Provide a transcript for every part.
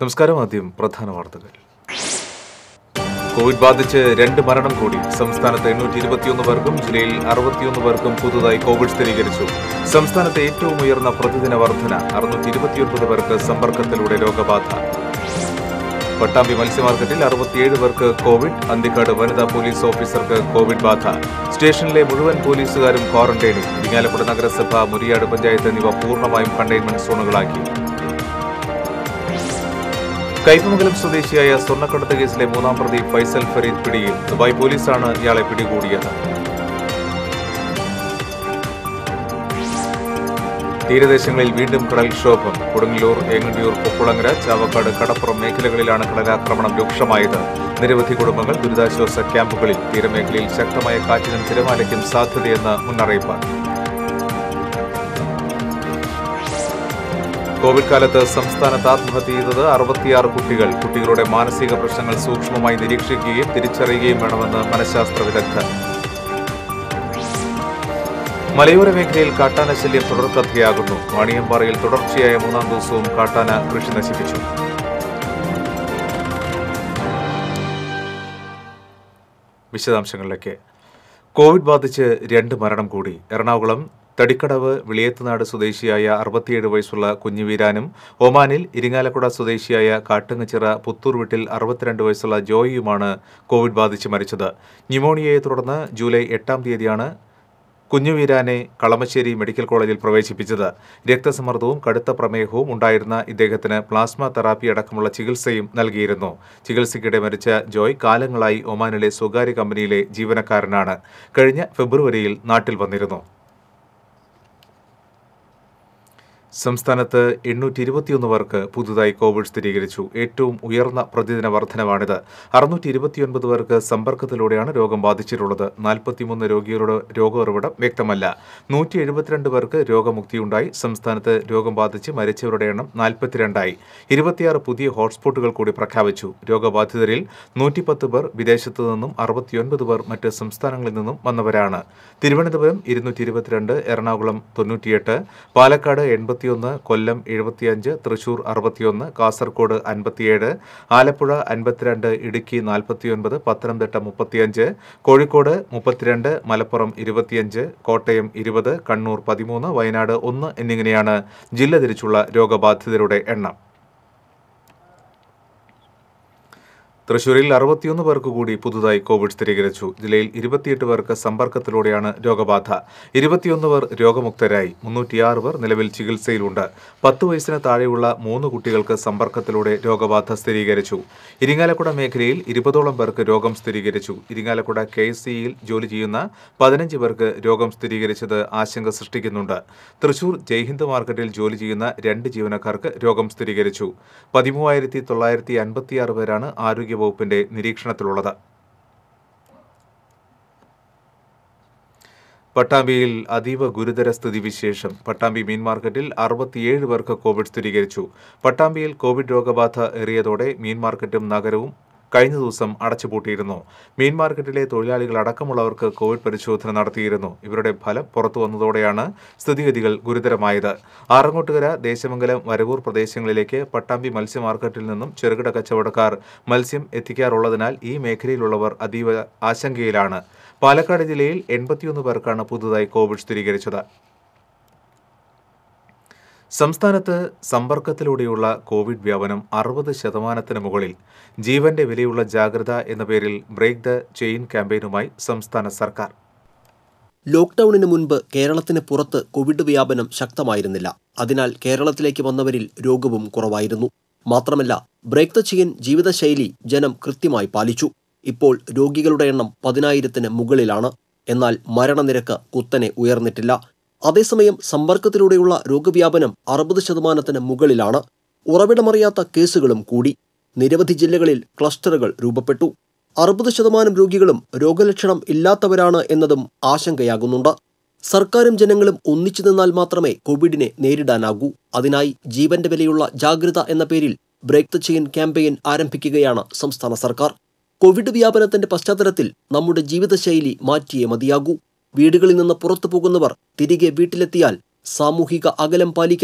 നമസ്കാരം ആദ്യം പ്രധാന വാർത്തകൾ കോവിഡ് ബാധിച്ച് രണ്ട് മരണം കൂടി സംസ്ഥാനത്ത് എണ്ണൂറ്റി ഇരുപത്തിയൊന്ന് പേർക്കും ജില്ലയിൽ അറുപത്തിയൊന്ന് പേർക്കും പുതുതായി കോവിഡ് സ്ഥിരീകരിച്ചു സംസ്ഥാനത്തെ ഏറ്റവും ഉയർന്ന പ്രതിദിന വർധന അറുന്നൂറ്റി ഇരുപത്തിയൊൻപത് പേർക്ക് സമ്പർക്കത്തിലൂടെ രോഗബാധ പട്ടാമ്പി മത്സ്യമാർക്കറ്റിൽ അറുപത്തിയേഴ് പേർക്ക് കോവിഡ് അന്തിക്കാട് വനിതാ പോലീസ് ഓഫീസർക്ക് കോവിഡ് ബാധ സ്റ്റേഷനിലെ മുഴുവൻ പോലീസുകാരും ക്വാറന്റൈനിൽ ഇരിങ്ങാലക്കുട നഗരസഭ മുരിയാട് പഞ്ചായത്ത് എന്നിവ പൂർണ്ണമായും കണ്ടെയ്ൻമെന്റ് സോണുകളാക്കി കൈപ്പമംഗലം സ്വദേശിയായ സ്വർണ്ണക്കടത്ത് കേസിലെ മൂന്നാം പ്രതി ഫൈസൽ ഫരീദ് പിടിയിൽ ദുബായ് പോലീസാണ് ഇയാളെ പിടികൂടിയത് തീരദേശങ്ങളിൽ വീണ്ടും കടൽക്ഷോഭം കൊടുങ്ങല്ലൂർ ഏങ്ങണ്ടിയൂർ പൊക്കുളങ്ങര ചാവക്കാട് കടപ്പുറം മേഖലകളിലാണ് കടലാക്രമണം രൂക്ഷമായത് നിരവധി കുടുംബങ്ങൾ ദുരിതാശ്വാസ ക്യാമ്പുകളിൽ തീരമേഖലയിൽ ശക്തമായ കാറ്റിനും തിരമാലയ്ക്കും സാധ്യതയെന്ന് മുന്നറിയിപ്പ് കോവിഡ് കാലത്ത് സംസ്ഥാനത്ത് ആത്മഹത്യ ചെയ്തത് അറുപത്തിയാറ് കുട്ടികൾ കുട്ടികളുടെ മാനസിക പ്രശ്നങ്ങൾ സൂക്ഷ്മമായി നിരീക്ഷിക്കുകയും തിരിച്ചറിയുകയും വേണമെന്ന് മനഃശാസ്ത്ര വിദഗ്ധർ മലയോര മേഖലയിൽ കാട്ടാന ശല്യം തുടർക്കഥയാകുന്നു വാണിയമ്പാറയിൽ തുടർച്ചയായ മൂന്നാം ദിവസവും കാട്ടാന കൃഷി നശിപ്പിച്ചു വിശദാംശങ്ങളിലേക്ക് കോവിഡ് ബാധിച്ച് രണ്ട് മരണം കൂടി എറണാകുളം തടിക്കടവ് വിളിയത്തുനാട് സ്വദേശിയായ അറുപത്തിയേഴ് വയസ്സുള്ള കുഞ്ഞുവീരാനും ഒമാനിൽ ഇരിങ്ങാലക്കുട സ്വദേശിയായ കാട്ടുങ്ങച്ചിറ പുത്തൂർ വീട്ടിൽ അറുപത്തിരണ്ട് വയസ്സുള്ള ജോയിയുമാണ് കോവിഡ് ബാധിച്ച് മരിച്ചത് ന്യൂമോണിയയെ തുടർന്ന് ജൂലൈ എട്ടാം തീയതിയാണ് കുഞ്ഞുവീരാനെ കളമശ്ശേരി മെഡിക്കൽ കോളേജിൽ പ്രവേശിപ്പിച്ചത് രക്തസമ്മർദ്ദവും കടുത്ത പ്രമേഹവും ഉണ്ടായിരുന്ന ഇദ്ദേഹത്തിന് പ്ലാസ്മ തെറാപ്പി അടക്കമുള്ള ചികിത്സയും നൽകിയിരുന്നു ചികിത്സയ്ക്കിടെ മരിച്ച ജോയ് കാലങ്ങളായി ഒമാനിലെ സ്വകാര്യ കമ്പനിയിലെ ജീവനക്കാരനാണ് കഴിഞ്ഞ ഫെബ്രുവരിയിൽ നാട്ടിൽ വന്നിരുന്നു സംസ്ഥാനത്ത് എണ്ണൂറ്റി ഇരുപത്തിയൊന്ന് പേർക്ക് പുതുതായി കോവിഡ് സ്ഥിരീകരിച്ചു ഏറ്റവും ഉയർന്ന പ്രതിദിന വർധനവാണിത് അറുന്നൂറ്റി ഇരുപത്തിയൊൻപത് പേർക്ക് സമ്പർക്കത്തിലൂടെയാണ് രോഗം ബാധിച്ചിട്ടുള്ളത് നാൽപ്പത്തിമൂന്ന് രോഗികളുടെ രോഗോറവിടം വ്യക്തമല്ല നൂറ്റി എഴുപത്തിരണ്ട് പേർക്ക് രോഗമുക്തിയുണ്ടായി സംസ്ഥാനത്ത് രോഗം ബാധിച്ച് മരിച്ചവരുടെ എണ്ണം നാൽപ്പത്തിരണ്ടായി ഇരുപത്തിയാറ് പുതിയ ഹോട്ട്സ്പോട്ടുകൾ കൂടി പ്രഖ്യാപിച്ചു രോഗബാധിതരിൽ നൂറ്റിപ്പത്ത് പേർ വിദേശത്തു നിന്നും അറുപത്തിയൊൻപത് പേർ മറ്റ് സംസ്ഥാനങ്ങളിൽ നിന്നും വന്നവരാണ് തിരുവനന്തപുരം ഇരുന്നൂറ്റി ഇരുപത്തിരണ്ട് എറണാകുളം തൊണ്ണൂറ്റിയെട്ട് പാലക്കാട് എൺപത്തി എൺപത്തിയൊന്ന് കൊല്ലം എഴുപത്തിയഞ്ച് തൃശൂർ അറുപത്തിയൊന്ന് കാസർഗോഡ് അൻപത്തിയേഴ് ആലപ്പുഴ അൻപത്തിരണ്ട് ഇടുക്കി നാൽപ്പത്തിയൊൻപത് പത്തനംതിട്ട മുപ്പത്തിയഞ്ച് കോഴിക്കോട് മുപ്പത്തിരണ്ട് മലപ്പുറം ഇരുപത്തിയഞ്ച് കോട്ടയം ഇരുപത് കണ്ണൂർ പതിമൂന്ന് വയനാട് ഒന്ന് എന്നിങ്ങനെയാണ് ജില്ല തിരിച്ചുള്ള രോഗബാധിതരുടെ എണ്ണം തൃശൂരിൽ അറുപത്തിയൊന്ന് പേർക്ക് കൂടി പുതുതായി കോവിഡ് സ്ഥിരീകരിച്ചു ജില്ലയിൽ ഇരുപത്തിയെട്ട് പേർക്ക് സമ്പർക്കത്തിലൂടെയാണ് രോഗബാധ ഇരുപത്തിയൊന്ന് പേർ രോഗമുക്തരായി മുന്നൂറ്റിയാറ് പേർ നിലവിൽ ചികിത്സയിലുണ്ട് പത്ത് വയസ്സിന് താഴെയുള്ള മൂന്ന് കുട്ടികൾക്ക് സമ്പർക്കത്തിലൂടെ രോഗബാധ സ്ഥിരീകരിച്ചു ഇരിങ്ങാലക്കുട മേഖലയിൽ ഇരുപതോളം പേർക്ക് രോഗം സ്ഥിരീകരിച്ചു ഇരിങ്ങാലക്കുട കെ എസ് സിയിൽ ജോലി ചെയ്യുന്ന പതിനഞ്ച് പേർക്ക് രോഗം സ്ഥിരീകരിച്ചത് ആശങ്ക സൃഷ്ടിക്കുന്നുണ്ട് തൃശൂർ ജയ്ഹിന്ദ് മാർക്കറ്റിൽ ജോലി ചെയ്യുന്ന രണ്ട് ജീവനക്കാർക്ക് രോഗം സ്ഥിരീകരിച്ചു പതിമൂവായിരത്തി തൊള്ളായിരത്തി അൻപത്തിയാറ് പേരാണ് ആരോഗ്യ ആരോഗ്യവകുപ്പിന്റെ നിരീക്ഷണത്തിലുള്ളത് പട്ടാമ്പിയിൽ അതീവ ഗുരുതര സ്ഥിതിവിശേഷം പട്ടാമ്പി മീൻ മാർക്കറ്റിൽ അറുപത്തിയേഴ് പേർക്ക് കോവിഡ് സ്ഥിരീകരിച്ചു പട്ടാമ്പിയിൽ കോവിഡ് രോഗബാധ ഏറിയതോടെ മീൻ മാർക്കറ്റും നഗരവും കഴിഞ്ഞ ദിവസം അടച്ചുപൂട്ടിയിരുന്നു മീൻ മാർക്കറ്റിലെ തൊഴിലാളികൾ അടക്കമുള്ളവർക്ക് കോവിഡ് പരിശോധന നടത്തിയിരുന്നു ഇവരുടെ ഫലം പുറത്തു വന്നതോടെയാണ് സ്ഥിതിഗതികൾ ഗുരുതരമായത് ആറങ്ങോട്ടുകര ദേശമംഗലം വരവൂർ പ്രദേശങ്ങളിലേക്ക് പട്ടാമ്പി മത്സ്യ മാർക്കറ്റിൽ നിന്നും ചെറുകിട കച്ചവടക്കാർ മത്സ്യം എത്തിക്കാറുള്ളതിനാൽ ഈ മേഖലയിലുള്ളവർ അതീവ ആശങ്കയിലാണ് പാലക്കാട് ജില്ലയിൽ എൺപത്തിയൊന്ന് പേർക്കാണ് പുതുതായി കോവിഡ് സ്ഥിരീകരിച്ചത് സംസ്ഥാനത്ത് സമ്പർക്കത്തിലൂടെയുള്ള കോവിഡ് വ്യാപനം അറുപത് ശതമാനത്തിന് മുകളിൽ ജീവന്റെ വിലയുള്ള ജാഗ്രത എന്ന പേരിൽ ബ്രേക്ക് ദ ചെയിൻ ക്യാമ്പയിനുമായി സംസ്ഥാന സർക്കാർ ലോക്ക്ഡൌണിന് മുൻപ് കേരളത്തിന് പുറത്ത് കോവിഡ് വ്യാപനം ശക്തമായിരുന്നില്ല അതിനാൽ കേരളത്തിലേക്ക് വന്നവരിൽ രോഗവും കുറവായിരുന്നു മാത്രമല്ല ബ്രേക്ക് ദ ചെയിൻ ജീവിതശൈലി ജനം കൃത്യമായി പാലിച്ചു ഇപ്പോൾ രോഗികളുടെ എണ്ണം പതിനായിരത്തിന് മുകളിലാണ് എന്നാൽ മരണനിരക്ക് കുത്തനെ ഉയർന്നിട്ടില്ല അതേസമയം സമ്പർക്കത്തിലൂടെയുള്ള രോഗവ്യാപനം അറുപത് ശതമാനത്തിന് മുകളിലാണ് ഉറവിടമറിയാത്ത കേസുകളും കൂടി നിരവധി ജില്ലകളിൽ ക്ലസ്റ്ററുകൾ രൂപപ്പെട്ടു അറുപത് ശതമാനം രോഗികളും രോഗലക്ഷണം ഇല്ലാത്തവരാണ് എന്നതും ആശങ്കയാകുന്നുണ്ട് സർക്കാരും ജനങ്ങളും ഒന്നിച്ചു നിന്നാൽ മാത്രമേ കോവിഡിനെ നേരിടാനാകൂ അതിനായി ജീവന്റെ വിലയുള്ള ജാഗ്രത എന്ന പേരിൽ ബ്രേക്ക് ദ ചെയിൻ ക്യാമ്പയിൻ ആരംഭിക്കുകയാണ് സംസ്ഥാന സർക്കാർ കോവിഡ് വ്യാപനത്തിന്റെ പശ്ചാത്തലത്തിൽ നമ്മുടെ ജീവിതശൈലി മാറ്റിയേ മതിയാകൂ വീടുകളിൽ നിന്ന് പുറത്തു പോകുന്നവർ തിരികെ വീട്ടിലെത്തിയാൽ സാമൂഹിക അകലം പാലിക്കാനും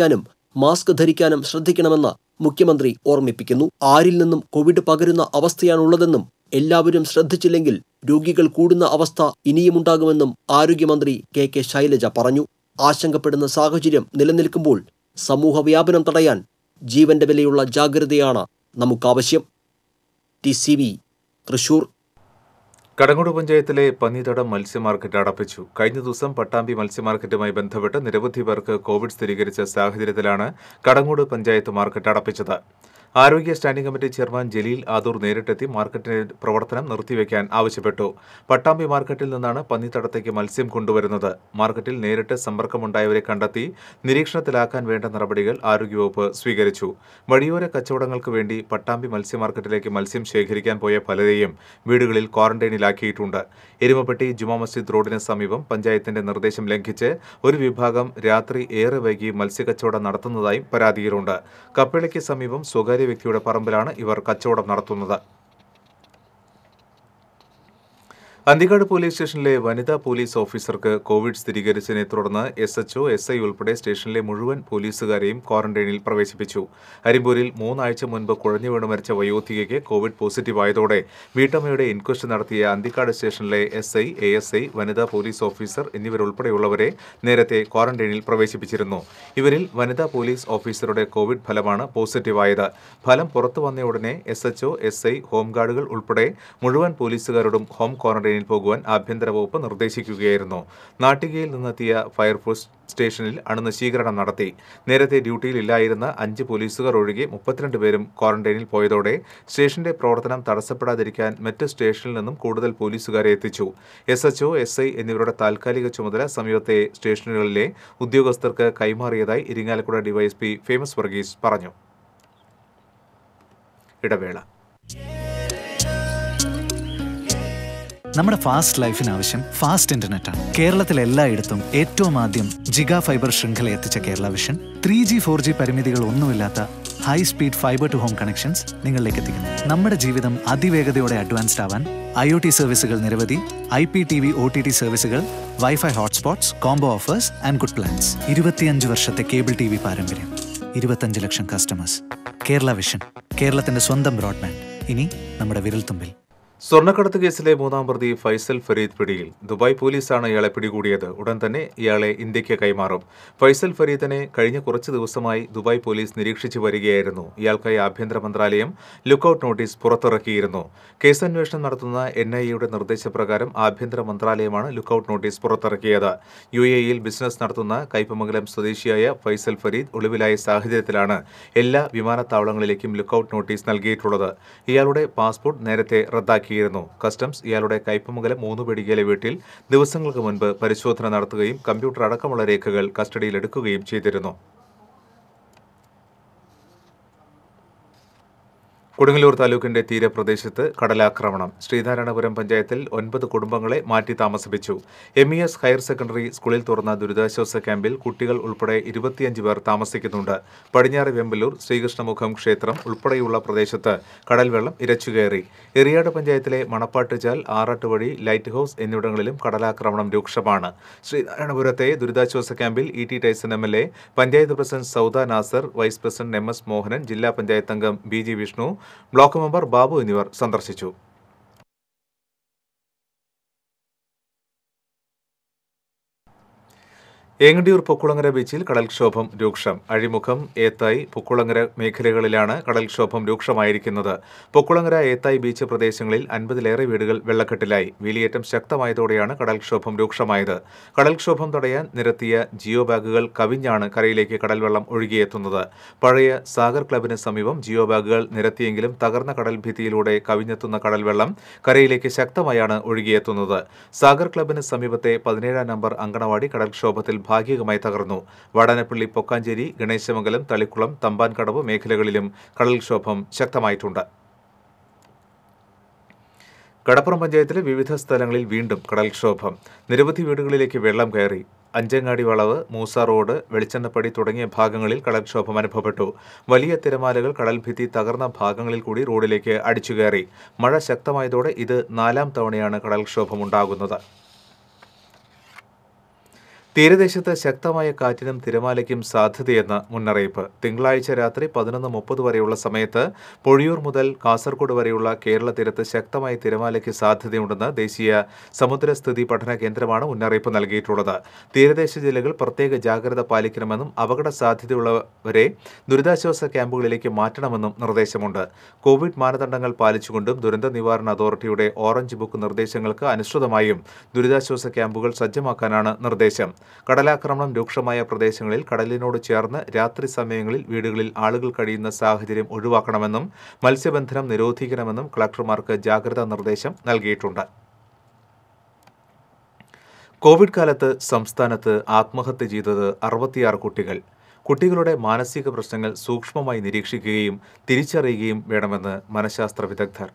മാസ്ക് ധരിക്കാനും ശ്രദ്ധിക്കണമെന്ന് മുഖ്യമന്ത്രി ഓർമ്മിപ്പിക്കുന്നു ആരിൽ നിന്നും കോവിഡ് പകരുന്ന അവസ്ഥയാണുള്ളതെന്നും എല്ലാവരും ശ്രദ്ധിച്ചില്ലെങ്കിൽ രോഗികൾ കൂടുന്ന അവസ്ഥ ഇനിയുമുണ്ടാകുമെന്നും ആരോഗ്യമന്ത്രി കെ കെ ശൈലജ പറഞ്ഞു ആശങ്കപ്പെടുന്ന സാഹചര്യം നിലനിൽക്കുമ്പോൾ സമൂഹ വ്യാപനം തടയാൻ ജീവന്റെ വിലയുള്ള ജാഗ്രതയാണ് നമുക്കാവശ്യം T C V Thrissur Kadangode പഞ്ചായത്തിലെ പന്നിതടം മത്സ്യ മാർക്കറ്റ് അടപ്പിച്ചു കഴിഞ്ഞ ദിവസം പട്ടാമ്പി മത്സ്യ മാർക്കറ്റുമായി ബന്ധപ്പെട്ട് നിരവധി പേർക്ക് കോവിഡ് സ്ഥിരീകരിച്ച സാഹചര്യത്തിലാണ് കടങ്ങോട് പഞ്ചായത്ത് മാർക്കറ്റ് അടപ്പിച്ചത് ആരോഗ്യ standing committee chairman Jaleel Adoor നേരിട്ടെത്തി മാർക്കറ്റിന്റെ പ്രവർത്തനം നിർത്തിവെക്കാൻ ആവശ്യപ്പെട്ടു പട്ടാമ്പി മാർക്കറ്റിൽ നിന്നാണ് പന്നിത്തടത്തേക്ക് മത്സ്യം കൊണ്ടുവരുന്നത് മാർക്കറ്റിൽ നേരിട്ട് സമ്പർക്കമുണ്ടായവരെ കണ്ടെത്തി നിരീക്ഷണത്തിലാക്കാൻ വേണ്ട നടപടികൾ ആരോഗ്യവകുപ്പ് സ്വീകരിച്ചു വഴിയോര കച്ചവടങ്ങൾക്ക് വേണ്ടി പട്ടാമ്പി മത്സ്യ മാർക്കറ്റിലേക്ക് മത്സ്യം ശേഖരിക്കാൻ പോയ പലരെയും വീടുകളിൽ ക്വാറന്റൈനിലാക്കിയിട്ടുണ്ട് എരുമപ്പെട്ടി ജുമാ മസ്ജിദ് റോഡിന് സമീപം പഞ്ചായത്തിന്റെ നിർദ്ദേശം ലംഘിച്ച് ഒരു വിഭാഗം രാത്രി ഏറെ വൈകി മത്സ്യക്കച്ചവടം നടത്തുന്നതായും പരാതിയിലുണ്ട് കപ്പേളയ്ക്ക് സമീപം സ്വകാര്യ വ്യക്തിയുടെ പറമ്പിലാണ് ഇവർ കച്ചവടം നടത്തുന്നത് അന്തിക്കാട് പോലീസ് സ്റ്റേഷനിലെ വനിതാ പോലീസ് ഓഫീസർക്ക് കോവിഡ് സ്ഥിരീകരിച്ചതിനെ തുടർന്ന് എസ് എച്ച്ഒ എസ് ഐ ഉൾപ്പെടെ സ്റ്റേഷനിലെ മുഴുവൻ പോലീസുകാരെയും ക്വാറന്റൈനിൽ പ്രവേശിപ്പിച്ചു അരിമ്പൂരിൽ മൂന്നാഴ്ച മുൻപ് കുഴഞ്ഞു വീണ് മരിച്ച വയോധികയ്ക്ക് കോവിഡ് പോസിറ്റീവ് ആയതോടെ വീട്ടമ്മയുടെ ഇൻക്വസ്റ്റ് നടത്തിയ അന്തിക്കാട് സ്റ്റേഷനിലെ S I A S I വനിതാ പോലീസ് ഓഫീസർ എന്നിവരുൾപ്പെടെയുള്ളവരെ നേരത്തെ ക്വാറന്റൈനിൽ പ്രവേശിപ്പിച്ചിരുന്നു ഇവരിൽ വനിതാ പോലീസ് ഓഫീസറുടെ കോവിഡ് ഫലമാണ് പോസിറ്റീവായത് ഫലം പുറത്തു വന്ന ഉടനെ എസ് എച്ച്ഒ എസ് ഐ ഹോംഗാർഡുകൾ ഉൾപ്പെടെ മുഴുവൻ പോലീസുകാരോടും ഹോം ക്വാറന്റൈനിൽ പോകുവാൻ ആഭ്യന്തര വകുപ്പ് നിർദ്ദേശിക്കുകയായിരുന്നു നാട്ടികയിൽ നിന്നെത്തിയ ഫയർഫോഴ്സ് സ്റ്റേഷനിൽ അണുനശീകരണം നടത്തി നേരത്തെ ഡ്യൂട്ടിയിൽ ഇല്ലായിരുന്ന അഞ്ച് പോലീസുകാർ ഒഴികെ മുപ്പത്തിരണ്ട് പേരും ക്വാറന്റൈനിൽ പോയതോടെ സ്റ്റേഷന്റെ പ്രവർത്തനം തടസ്സപ്പെടാതിരിക്കാൻ മറ്റ് സ്റ്റേഷനിൽ നിന്നും കൂടുതൽ പോലീസുകാരെ എത്തിച്ചു എസ് എച്ച്ഒ എസ് ഐ എന്നിവരുടെ താൽക്കാലിക ചുമതല സമീപത്തെ സ്റ്റേഷനുകളിലെ ഉദ്യോഗസ്ഥർക്ക് കൈമാറിയതായി ഇരിങ്ങാലക്കുട ഡിവൈഎസ്പി ഫേമസ് വർഗീസ് പറഞ്ഞു ഇടവേള നമ്മുടെ ഫാസ്റ്റ് ലൈഫിന് ആവശ്യം ഫാസ്റ്റ് ഇന്റർനെറ്റ് ആണ് കേരളത്തിൽ എല്ലായിടത്തും ഏറ്റവും ആദ്യം ജിഗ ഫൈബർ ശൃംഖല എത്തിച്ച Kerala vision three G four G പരിമിതികൾ ഒന്നുമില്ലാത്ത high speed fibre to home connections നിങ്ങളിലേക്ക് എത്തിക്കുന്നു നമ്മുടെ ജീവിതം അതിവേഗതയോടെ അഡ്വാൻസ്ഡ് ആവാൻ ഐ ഒ ടി സർവീസുകൾ നിരവധി I P T V O T T സർവീസുകൾ wifi hotspots combo offers and good plans ഇരുപത്തിയഞ്ച് വർഷത്തെ കേബിൾ ടി വി പാരമ്പര്യം ഇരുപത്തഞ്ച് ലക്ഷം കസ്റ്റമേഴ്സ് കേരള വിഷൻ കേരളത്തിന്റെ സ്വന്തം ബ്രോഡ്ബാൻഡ് ഇനി നമ്മുടെ വിരൽത്തുമ്പിൽ സ്വർണ്ണക്കടത്ത് കേസിലെ മൂന്നാം പ്രതി ഫൈസൽ ഫരീദ് പിടിയിൽ ദുബായ് പോലീസാണ് ഇയാളെ പിടികൂടിയത് ഉടൻ തന്നെ ഇയാളെ ഇന്ത്യക്ക് കൈമാറും ഫൈസൽ ഫരീദിനെ കഴിഞ്ഞ കുറച്ച് ദിവസമായി ദുബായ് പോലീസ് നിരീക്ഷിച്ചു വരികയായിരുന്നു ഇയാൾക്കായി ആഭ്യന്തര മന്ത്രാലയം ലുക്കൌട്ട് നോട്ടീസ് പുറത്തിറക്കിയിരുന്നു കേസന്വേഷണം നടത്തുന്ന എൻ ഐ എയുടെ നിർദ്ദേശപ്രകാരം ആഭ്യന്തര മന്ത്രാലയമാണ് ലുക്കൌട്ട് നോട്ടീസ് പുറത്തിറക്കിയത് യു എ ഇയിൽ ബിസിനസ് നടത്തുന്ന കൈപ്പമംഗലം സ്വദേശിയായ ഫൈസൽ ഫരീദ് ഒളിവിലായ സാഹചര്യത്തിലാണ് എല്ലാ വിമാനത്താവളങ്ങളിലേക്കും ലുക്കൌട്ട് നോട്ടീസ് നൽകിയിട്ടുള്ളത് ഇയാളുടെ പാസ്പോർട്ട് നേരത്തെ റദ്ദാക്കി ഉണ്ടാക്കിയിരുന്നു കസ്റ്റംസ് ഇയാളുടെ കയ്പമംഗലം മൂന്ന് പെടികയിലെ വീട്ടിൽ ദിവസങ്ങൾക്ക് മുൻപ് പരിശോധന നടത്തുകയും കമ്പ്യൂട്ടർ അടക്കമുള്ള രേഖകൾ കസ്റ്റഡിയിലെടുക്കുകയും ചെയ്തിരുന്നു കൊടുങ്ങല്ലൂർ താലൂക്കിന്റെ തീരപ്രദേശത്ത് കടലാക്രമണം ശ്രീനാരായണപുരം പഞ്ചായത്തിൽ ഒൻപത് കുടുംബങ്ങളെ മാറ്റി താമസിപ്പിച്ചു M E S higher secondary സ്കൂളിൽ തുറന്ന ദുരിതാശ്വാസ ക്യാമ്പിൽ കുട്ടികൾ ഉൾപ്പെടെ ഇരുപത്തിയഞ്ച് പേർ താമസിക്കുന്നുണ്ട് പടിഞ്ഞാറ് വെമ്പലൂർ ശ്രീകൃഷ്ണമുഖം ക്ഷേത്രം ഉൾപ്പെടെയുള്ള പ്രദേശത്ത് കടൽവെള്ളം ഇരച്ചുകയറി എറിയാട് പഞ്ചായത്തിലെ മണപ്പാട്ടുചാൽ ആറാട്ടുവഴി ലൈറ്റ് ഹൌസ് എന്നിവിടങ്ങളിലും കടലാക്രമണം രൂക്ഷമാണ് ശ്രീനാരായണപുരത്തെ ദുരിതാശ്വാസ ക്യാമ്പിൽ E T Tyson M L A panchayat president Sauda Nasar vice president M S Mohanan ജില്ലാ പഞ്ചായത്ത് അംഗം B G Vishnu block member Babu എന്നിവർ സന്ദർശിച്ചു ഏങ്ങണ്ടിയൂർ പൊക്കുളങ്ങര ബീച്ചിൽ കടൽക്ഷോഭം രൂക്ഷം അഴിമുഖം ഏത്തായി പൊക്കുളങ്ങര മേഖലകളിലാണ് കടൽക്ഷോഭം രൂക്ഷമായിരിക്കുന്നത് പൊക്കുളങ്ങര ഏത്തായി ബീച്ച് പ്രദേശങ്ങളിൽ അൻപതിലേറെ വീടുകൾ വെള്ളക്കെട്ടിലായി വേലിയേറ്റം ശക്തമായതോടെയാണ് കടൽക്ഷോഭം രൂക്ഷമായത് കടൽക്ഷോഭം തടയാൻ നിരത്തിയ ജിയോ ബാഗുകൾ കവിഞ്ഞാണ് കരയിലേക്ക് കടൽവെള്ളം ഒഴുകിയെത്തുന്നത് പഴയ സാഗർ ക്ലബിന് സമീപം ജിയോ ബാഗുകൾ നിരത്തിയെങ്കിലും തകർന്ന കടൽ ഭിത്തിയിലൂടെ കവിഞ്ഞെത്തുന്ന കടൽവെള്ളം കരയിലേക്ക് ശക്തമായാണ് ഒഴുകിയെത്തുന്നത് സാഗർ ക്ലബിന് സമീപത്തെ പതിനേഴാം നമ്പർ അങ്കണവാടി കടൽക്ഷോഭത്തിൽ ഭാഗികമായി തകർന്നു വാടാനപ്പള്ളി പൊക്കാഞ്ചേരി ഗണേശമംഗലം തളിക്കുളം തമ്പാൻകടവ് മേഖലകളിലും കടൽക്ഷോഭം ശക്തമായിട്ടുണ്ട് കടപ്പുറം പഞ്ചായത്തിലെ വിവിധ സ്ഥലങ്ങളിൽ വീണ്ടും കടൽക്ഷോഭം നിരവധി വീടുകളിലേക്ക് വെള്ളം കയറി അഞ്ചങ്ങാടി വളവ് മൂസ റോഡ് വെളിച്ചെണ്ണപ്പടി തുടങ്ങിയ ഭാഗങ്ങളിൽ കടൽക്ഷോഭം അനുഭവപ്പെട്ടു വലിയ തിരമാലകൾ കടൽഭിത്തി തകർന്ന ഭാഗങ്ങളിൽ കൂടി റോഡിലേക്ക് അടിച്ചുകയറി മഴ ശക്തമായതോടെ ഇത് നാലാം തവണയാണ് കടൽക്ഷോഭം ഉണ്ടാകുന്നത് തീരദേശത്ത് ശക്തമായ കാറ്റിനും തിരമാലയ്ക്കും സാധ്യതയെന്ന് മുന്നറിയിപ്പ് തിങ്കളാഴ്ച രാത്രി പതിനൊന്ന് മുപ്പത് വരെയുള്ള സമയത്ത് പൊഴിയൂർ മുതൽ കാസർഗോഡ് വരെയുള്ള കേരള തീരത്ത് ശക്തമായ തിരമാലയ്ക്ക് സാധ്യതയുണ്ടെന്ന് ദേശീയ സമുദ്രസ്ഥിതി പഠന കേന്ദ്രമാണ് മുന്നറിയിപ്പ് നൽകിയിട്ടുള്ളത് തീരദേശ ജില്ലകൾ പ്രത്യേക ജാഗ്രത പാലിക്കണമെന്നും അപകട സാധ്യതയുള്ളവരെ ദുരിതാശ്വാസ ക്യാമ്പുകളിലേക്ക് മാറ്റണമെന്നും നിർദ്ദേശമുണ്ട് കോവിഡ് മാനദണ്ഡങ്ങൾ പാലിച്ചുകൊണ്ടും ദുരന്ത നിവാരണ അതോറിറ്റിയുടെ ഓറഞ്ച് ബുക്ക് നിർദ്ദേശങ്ങൾക്ക് അനുസൃതമായും ദുരിതാശ്വാസ ക്യാമ്പുകൾ സജ്ജമാക്കാനാണ് നിർദ്ദേശം കടലാക്രമണം രൂക്ഷമായ പ്രദേശങ്ങളിൽ കടലിനോട് ചേർന്ന് രാത്രി സമയങ്ങളിൽ വീടുകളിൽ ആളുകൾ കഴിയുന്ന സാഹചര്യം ഒഴിവാക്കണമെന്നും മത്സ്യബന്ധനം നിരോധിക്കണമെന്നും കളക്ടർമാർക്ക് ജാഗ്രതാ നിർദ്ദേശം നൽകിയിട്ടുണ്ട് കോവിഡ് കാലത്ത് സംസ്ഥാനത്ത് ആത്മഹത്യ ചെയ്തത് അറുപത്തിയാറ് കുട്ടികൾ കുട്ടികളുടെ മാനസിക പ്രശ്നങ്ങൾ സൂക്ഷ്മമായി നിരീക്ഷിക്കുകയും തിരിച്ചറിയുകയും വേണമെന്ന് മനഃശാസ്ത്ര വിദഗ്ധർ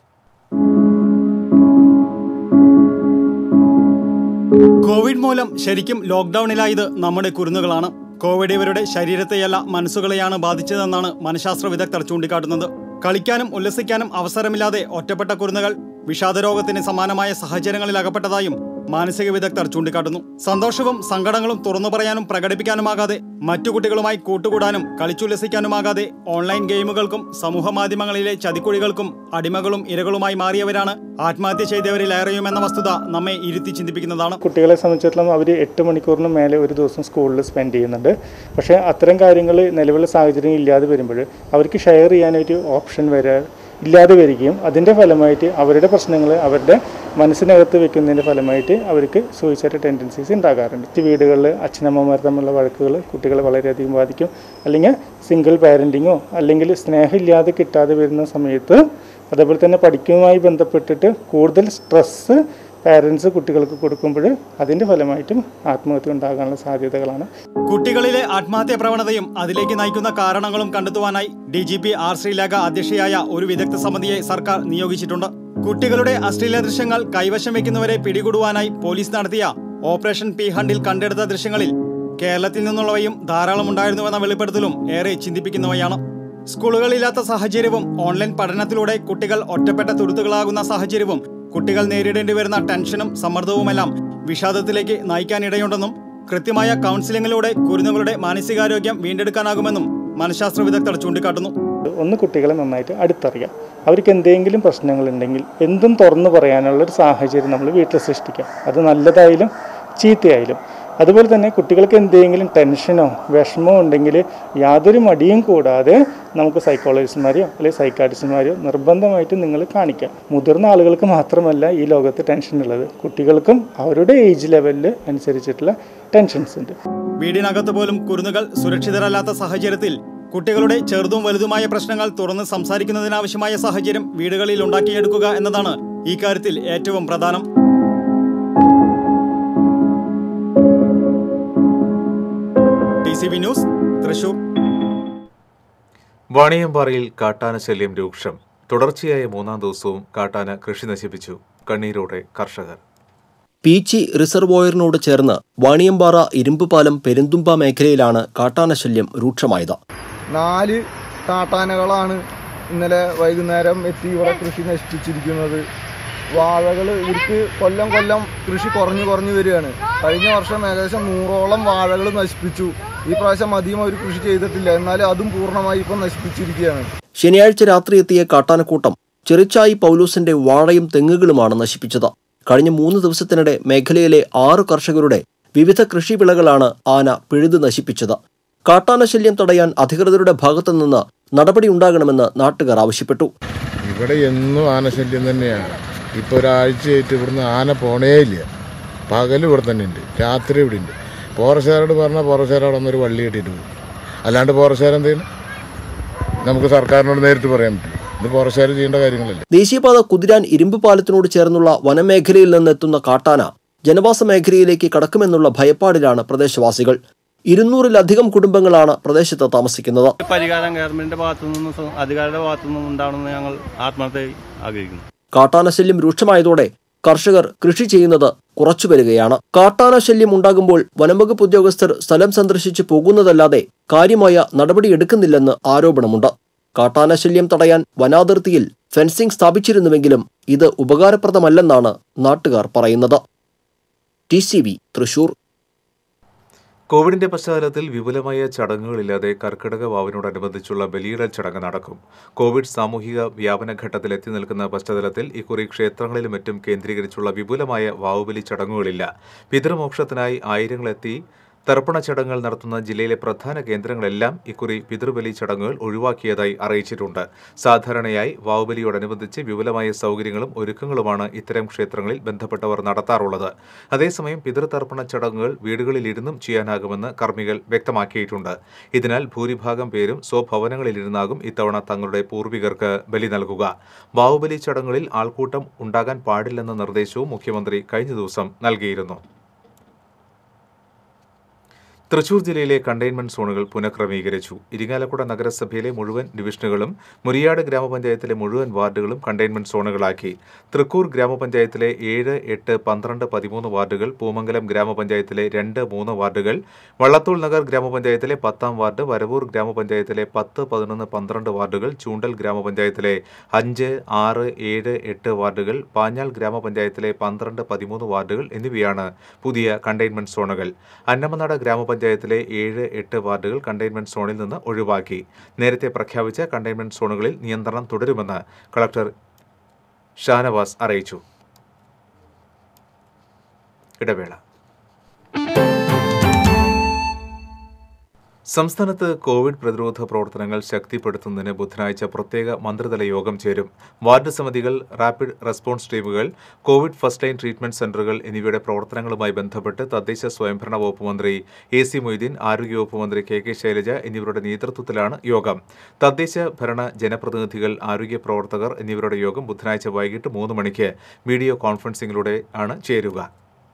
കോവിഡ് മൂലം ശരിക്കും ലോക്ക്ഡൌണിലായത് നമ്മുടെ കുരുന്നുകളാണ് കോവിഡ് ഇവരുടെ ശരീരത്തെയല്ല മനസ്സുകളെയാണ് ബാധിച്ചതെന്നാണ് മനഃശാസ്ത്ര വിദഗ്ധർ ചൂണ്ടിക്കാട്ടുന്നത് കളിക്കാനും ഉല്ലസിക്കാനും അവസരമില്ലാതെ ഒറ്റപ്പെട്ട കുരുന്നുകൾ വിഷാദരോഗത്തിന് സമാനമായ സാഹചര്യങ്ങളിൽ അകപ്പെട്ടതായും മാനസിക വിദഗ്ധർ ചൂണ്ടിക്കാട്ടുന്നു സന്തോഷവും സങ്കടങ്ങളും തുറന്നു പറയാനും പ്രകടിപ്പിക്കാനുമാകാതെ മറ്റു കുട്ടികളുമായി കൂട്ടുകൂടാനും കളിച്ചുല്ലസിക്കാനുമാകാതെ ഓൺലൈൻ ഗെയിമുകൾക്കും സമൂഹ മാധ്യമങ്ങളിലെ ചതിക്കുഴികൾക്കും അടിമകളും ഇരകളുമായി മാറിയവരാണ് ആത്മഹത്യ ചെയ്തവരിൽ ഏറെയുമെന്ന വസ്തുത നമ്മെ ഇരുത്തി ചിന്തിപ്പിക്കുന്നതാണ് കുട്ടികളെ സംബന്ധിച്ചിടത്തോളം അവർ എട്ട് മണിക്കൂറിന് മേലെ ഒരു ദിവസം സ്കൂളിൽ സ്പെൻഡ് ചെയ്യുന്നുണ്ട് പക്ഷേ അത്തരം കാര്യങ്ങൾ നിലവിലെ സാഹചര്യം ഇല്ലാതെ വരുമ്പോൾ അവർക്ക് ഷെയർ ചെയ്യാനൊരു ഓപ്ഷൻ വരെ ഇല്ലാതെ വരികയും അതിൻ്റെ ഫലമായിട്ട് അവരുടെ പ്രശ്നങ്ങൾ അവരുടെ മനസ്സിനകത്ത് വെക്കുന്നതിൻ്റെ ഫലമായിട്ട് അവർക്ക് സൂയിസൈഡ് ടെൻഡൻസീസ് ഉണ്ടാകാറുണ്ട് ഈ വീടുകളിൽ അച്ഛനമ്മമാർ തമ്മിലുള്ള വഴക്കുകൾ കുട്ടികളെ വളരെയധികം ബാധിക്കും അല്ലെങ്കിൽ സിംഗിൾ പാരൻറ്റിങ്ങോ അല്ലെങ്കിൽ സ്നേഹമില്ലാതെ കിട്ടാതെ വരുന്ന സമയത്ത് അതേപോലെ തന്നെ പഠിക്കുമായി ബന്ധപ്പെട്ടിട്ട് കൂടുതൽ സ്ട്രെസ്സ് പാരൻസ് കുട്ടികൾക്ക് കൊടുക്കുമ്പോൾ അതിൻ്റെ ഫലമായിട്ടും ആത്മഹത്യ ഉണ്ടാകാനുള്ള സാധ്യതകളാണ് കുട്ടികളിലെ ആത്മഹത്യാ പ്രവണതയും അതിലേക്ക് നയിക്കുന്ന കാരണങ്ങളും കണ്ടെത്തുവാനായി D G P R Sreelekha അധ്യക്ഷയായ ഒരു വിദഗ്ധ സമിതിയെ സർക്കാർ നിയോഗിച്ചിട്ടുണ്ട് കുട്ടികളുടെ അശ്ലീല ദൃശ്യങ്ങൾ കൈവശം വെക്കുന്നവരെ പിടികൂടുവാനായി പോലീസ് നടത്തിയ ഓപ്പറേഷൻ പി ഹണ്ടിൽ കണ്ടെടുത്ത ദൃശ്യങ്ങളിൽ കേരളത്തിൽ നിന്നുള്ളവയും ധാരാളം ഉണ്ടായിരുന്നുവെന്ന വെളിപ്പെടുത്തലും ഏറെ ചിന്തിപ്പിക്കുന്നവയാണ് സ്കൂളുകളില്ലാത്ത സാഹചര്യവും ഓൺലൈൻ പഠനത്തിലൂടെ കുട്ടികൾ ഒറ്റപ്പെട്ട തുരുത്തുകളാകുന്ന സാഹചര്യവും കുട്ടികൾ നേരിടേണ്ടി വരുന്ന ടെൻഷനും സമ്മർദ്ദവുമെല്ലാം വിഷാദത്തിലേക്ക് നയിക്കാനിടയുണ്ടെന്നും കൃത്യമായ കൗൺസിലിംഗിലൂടെ കുരുന്നുകളുടെ മാനസികാരോഗ്യം വീണ്ടെടുക്കാനാകുമെന്നും മനഃശാസ്ത്ര വിദഗ്ധർ ചൂണ്ടിക്കാട്ടുന്നു ഒന്ന് കുട്ടികളെ നന്നായിട്ട് അടുത്തറിയാം അവർക്ക് എന്തെങ്കിലും പ്രശ്നങ്ങളുണ്ടെങ്കിൽ എന്തും തുറന്നു പറയാനുള്ള ഒരു സാഹചര്യം നമ്മൾ വീട്ടിൽ സൃഷ്ടിക്കാം അത് നല്ലതായാലും ചീത്തയായാലും അതുപോലെ തന്നെ കുട്ടികൾക്ക് എന്തെങ്കിലും ടെൻഷനോ വിഷമോ ഉണ്ടെങ്കിൽ യാതൊരു മടിയും കൂടാതെ നമുക്ക് സൈക്കോളജിസ്റ്റുമാരെയോ അല്ലെങ്കിൽ സൈക്കാട്രിസ്റ്റുമാരെയോ നിർബന്ധമായിട്ട് നിങ്ങൾ കാണിക്കാം മുതിർന്ന ആളുകൾക്ക് മാത്രമല്ല ഈ ലോകത്ത് ടെൻഷൻ ഉള്ളത് കുട്ടികൾക്കും അവരുടെ ഏജ് ലെവലിൽ അനുസരിച്ചിട്ടുള്ള ടെൻഷൻസ് ഉണ്ട് വീടിനകത്ത് പോലും കുരുന്നുകൾ സുരക്ഷിതരല്ലാത്ത സാഹചര്യത്തിൽ കുട്ടികളുടെ ചെറുതും വലുതുമായ പ്രശ്നങ്ങൾ തുറന്ന് സംസാരിക്കുന്നതിനാവശ്യമായ സാഹചര്യം വീടുകളിൽ ഉണ്ടാക്കിയെടുക്കുക എന്നതാണ് ഈ കാര്യത്തിൽ ഏറ്റവും പ്രധാനം T C V news Thrissur വാണിയമ്പാറയിൽ കാട്ടാന ശല്യം രൂക്ഷം തുടർച്ചയായ മൂന്നാം ദിവസവും കാട്ടാന കൃഷി നശിപ്പിച്ചു കണ്ണീരോടെ കർഷകർ പീച്ചി റിസർവോയറിനോട് ചേർന്ന് വാണിയമ്പാറ ഇരുമ്പുപാലം പെരുന്തുമ്പ മേഖലയിലാണ് കാട്ടാനശല്യം രൂക്ഷമായത് നാല് കാട്ടാനകളാണ് ഇന്നലെ വൈകുന്നേരം എത്തി ഇവിടെ കൃഷി നശിപ്പിച്ചിരിക്കുന്നത് വാഴകൾ ഇവർക്ക് കൊല്ലം കൊല്ലം കൃഷി കുറഞ്ഞു കുറഞ്ഞു വരികയാണ് കഴിഞ്ഞ വർഷം ഏകദേശം നൂറോളം വാഴകൾ നശിപ്പിച്ചു ഈ പ്രാവശ്യം അധികം അവർ കൃഷി ചെയ്തിട്ടില്ല എന്നാലും അതും പൂർണ്ണമായി ഇപ്പം നശിപ്പിച്ചിരിക്കുകയാണ് ശനിയാഴ്ച രാത്രി എത്തിയ കാട്ടാനക്കൂട്ടം ചെറിച്ചായി പൗലൂസിന്റെ വാഴയും തെങ്ങുകളുമാണ് നശിപ്പിച്ചത് കഴിഞ്ഞ മൂന്ന് ദിവസത്തിനിടെ മേഖലയിലെ ആറ് കർഷകരുടെ വിവിധ കൃഷിവിളകളാണ് ആന പിഴുതു നശിപ്പിച്ചത് കാട്ടാനശല്യം തടയാൻ അധികൃതരുടെ ഭാഗത്തുനിന്ന് നടപടിയുണ്ടാകണമെന്ന് നാട്ടുകാർ ആവശ്യപ്പെട്ടു ഇവിടെ എന്നും ആനശല്യം തന്നെയാണ് ഇപ്പോൾ ഒരാഴ്ചയായിട്ട് ഇവിടുന്ന് ആന പോണേ ഇല്ല പകലും ഇവിടെ തന്നെ ഉണ്ട് രാത്രി ഇവിടെ ഉണ്ട് പോറശാരോട് പറഞ്ഞാൽ പോറശാരോട് ഒന്നൊരു വള്ളി കെട്ടിയിട്ട് പോകും അല്ലാണ്ട് പോറശാരം എന്ത് ചെയ്യണം നമുക്ക് സർക്കാരിനോട് നേരിട്ട് പറയാൻ പറ്റും ഇത് പോറശാര് ചെയ്യേണ്ട കാര്യങ്ങളല്ല ദേശീയപാത കുതിരാൻ ഇരുമ്പ് പാലത്തിനോട് ചേർന്നുള്ള വനമേഖലയിൽ നിന്നെത്തുന്ന കാട്ടാന ജനവാസ മേഖലയിലേക്ക് കടക്കുമെന്നുള്ള ഭയപ്പാടിലാണ് പ്രദേശവാസികൾ ഇരുന്നൂറിലധികം കുടുംബങ്ങളാണ് പ്രദേശത്ത് താമസിക്കുന്നത് പരിഹാരം ഗവൺമെന്റിന്റെ ഭാഗത്തു നിന്നും സ- അധികാരിയുടെ ഭാഗത്തു നിന്നും ഉണ്ടാവണമെന്ന് ഞങ്ങൾ ആത്മാർത്ഥ ആഗ്രഹിക്കുന്നു കാട്ടാനശല്യം രൂക്ഷമായതോടെ കർഷകർ കൃഷി ചെയ്യുന്നത് കുറച്ചു വരികയാണ് കാട്ടാനശല്യം ഉണ്ടാകുമ്പോൾ വനംവകുപ്പ് ഉദ്യോഗസ്ഥർ സ്ഥലം സന്ദർശിച്ച് പോകുന്നതല്ലാതെ കാര്യമായ നടപടിയെടുക്കുന്നില്ലെന്ന് ആരോപണമുണ്ട് കാട്ടാനശല്യം തടയാൻ വനാതിർത്തിയിൽ ഫെൻസിംഗ് സ്ഥാപിച്ചിരുന്നുവെങ്കിലും ഇത് ഉപകാരപ്രദമല്ലെന്നാണ് നാട്ടുകാർ പറയുന്നത് ടി സി വി തൃശൂർ കോവിഡിന്റെ പശ്ചാത്തലത്തിൽ വിപുലമായ ചടങ്ങുകളില്ലാതെ കർക്കിടക വാവിനോടനുബന്ധിച്ചുള്ള ബലിയിടൽ ചടങ്ങ് നടക്കും കോവിഡ് സാമൂഹിക വ്യാപന ഘട്ടത്തിൽ എത്തി നിൽക്കുന്ന പശ്ചാത്തലത്തിൽ ഇക്കുറി ക്ഷേത്രങ്ങളിലും മറ്റും കേന്ദ്രീകരിച്ചുള്ള വിപുലമായ വാവുബലി ചടങ്ങുകളില്ല പിതൃമോക്ഷത്തിനായി ആയിരങ്ങളെത്തി തർപ്പണ ചടങ്ങുകൾ നടത്തുന്ന ജില്ലയിലെ പ്രധാന കേന്ദ്രങ്ങളെല്ലാം ഇക്കുറി പിതൃബലി ചടങ്ങുകൾ ഒഴിവാക്കിയതായി അറിയിച്ചിട്ടുണ്ട് സാധാരണയായി വാവുബലിയോടനുബന്ധിച്ച് വിപുലമായ സൗകര്യങ്ങളും ഒരുക്കങ്ങളുമാണ് ഇത്തരം ക്ഷേത്രങ്ങളിൽ ബന്ധപ്പെട്ടവർ നടത്താറുള്ളത് അതേസമയം പിതൃതർപ്പണ ചടങ്ങുകൾ വീടുകളിലിരുന്നും ചെയ്യാനാകുമെന്ന് കർമ്മികൾ വ്യക്തമാക്കിയിട്ടുണ്ട് ഇതിനാൽ ഭൂരിഭാഗം പേരും സ്വഭവനങ്ങളിലിരുന്നാകും ഇത്തവണ തങ്ങളുടെ പൂർവികർക്ക് ബലി നൽകുക വാവുബലി ചടങ്ങുകളിൽ ആൾക്കൂട്ടം ഉണ്ടാകാൻ പാടില്ലെന്ന നിർദ്ദേശവും മുഖ്യമന്ത്രി കഴിഞ്ഞ ദിവസം നൽകിയിരുന്നു തൃശൂർ ജില്ലയിലെ കണ്ടെയ്ൻമെന്റ് സോണുകൾ പുനഃക്രമീകരിച്ചു ഇരിങ്ങാലക്കുട നഗരസഭയിലെ മുഴുവൻ ഡിവിഷനുകളും മുരിയാട് ഗ്രാമപഞ്ചായത്തിലെ മുഴുവൻ വാർഡുകളും കണ്ടെയ്ൻമെന്റ് സോണുകളാക്കി തൃക്കൂർ ഗ്രാമപഞ്ചായത്തിലെ ഏഴ് എട്ട് പന്ത്രണ്ട് പതിമൂന്ന് വാർഡുകൾ പൂമംഗലം ഗ്രാമപഞ്ചായത്തിലെ രണ്ട് മൂന്ന് വാർഡുകൾ വള്ളത്തോൾ നഗർ ഗ്രാമപഞ്ചായത്തിലെ പത്താം വാർഡ് വരവൂർ ഗ്രാമപഞ്ചായത്തിലെ പത്ത് പതിനൊന്ന് പന്ത്രണ്ട് വാർഡുകൾ ചൂണ്ടൽ ഗ്രാമപഞ്ചായത്തിലെ അഞ്ച് ആറ് ഏഴ് എട്ട് വാർഡുകൾ പാഞ്ഞാൽ ഗ്രാമപഞ്ചായത്തിലെ പന്ത്രണ്ട് പതിമൂന്ന് വാർഡുകൾ എന്നിവയാണ് പുതിയ കണ്ടെയ്ൻമെന്റ് സോണുകൾ അന്നമനട ഗ്രാമപഞ്ചായത്തിലെ ഏഴ് എട്ട് വാർഡുകൾ കണ്ടെയ്ൻമെന്റ് സോണിൽ നിന്ന് ഒഴിവാക്കി നേരത്തെ പ്രഖ്യാപിച്ച കണ്ടെയ്ൻമെന്റ് സോണുകളിൽ നിയന്ത്രണം തുടരുമെന്ന് കളക്ടർ ഷാനവാസ് അറിയിച്ചു ഇടവേള സംസ്ഥാനത്ത് കോവിഡ് പ്രതിരോധ പ്രവർത്തനങ്ങൾ ശക്തിപ്പെടുത്തുന്നതിന് ബുധനാഴ്ച പ്രത്യേക മന്ത്രിതല യോഗം ചേരും വാർഡ് സമിതികൾ റാപ്പിഡ് റെസ്പോൺസ് ടീമുകൾ കോവിഡ് ഫസ്റ്റ് ലൈൻ ട്രീറ്റ്മെന്റ് സെന്ററുകൾ എന്നിവയുടെ പ്രവർത്തനങ്ങളുമായി ബന്ധപ്പെട്ട് തദ്ദേശ സ്വയംഭരണ വകുപ്പ് മന്ത്രി എ സി മൊയ്തീൻ ആരോഗ്യവകുപ്പ് മന്ത്രി കെ കെ ശൈലജ എന്നിവരുടെ നേതൃത്വത്തിലാണ് യോഗം തദ്ദേശ ഭരണ ജനപ്രതിനിധികൾ ആരോഗ്യ പ്രവർത്തകർ എന്നിവരുടെ യോഗം ബുധനാഴ്ച വൈകിട്ട് മൂന്ന് മണിക്ക് വീഡിയോ കോൺഫറൻസിംഗിലൂടെ ആണ് ചേരുക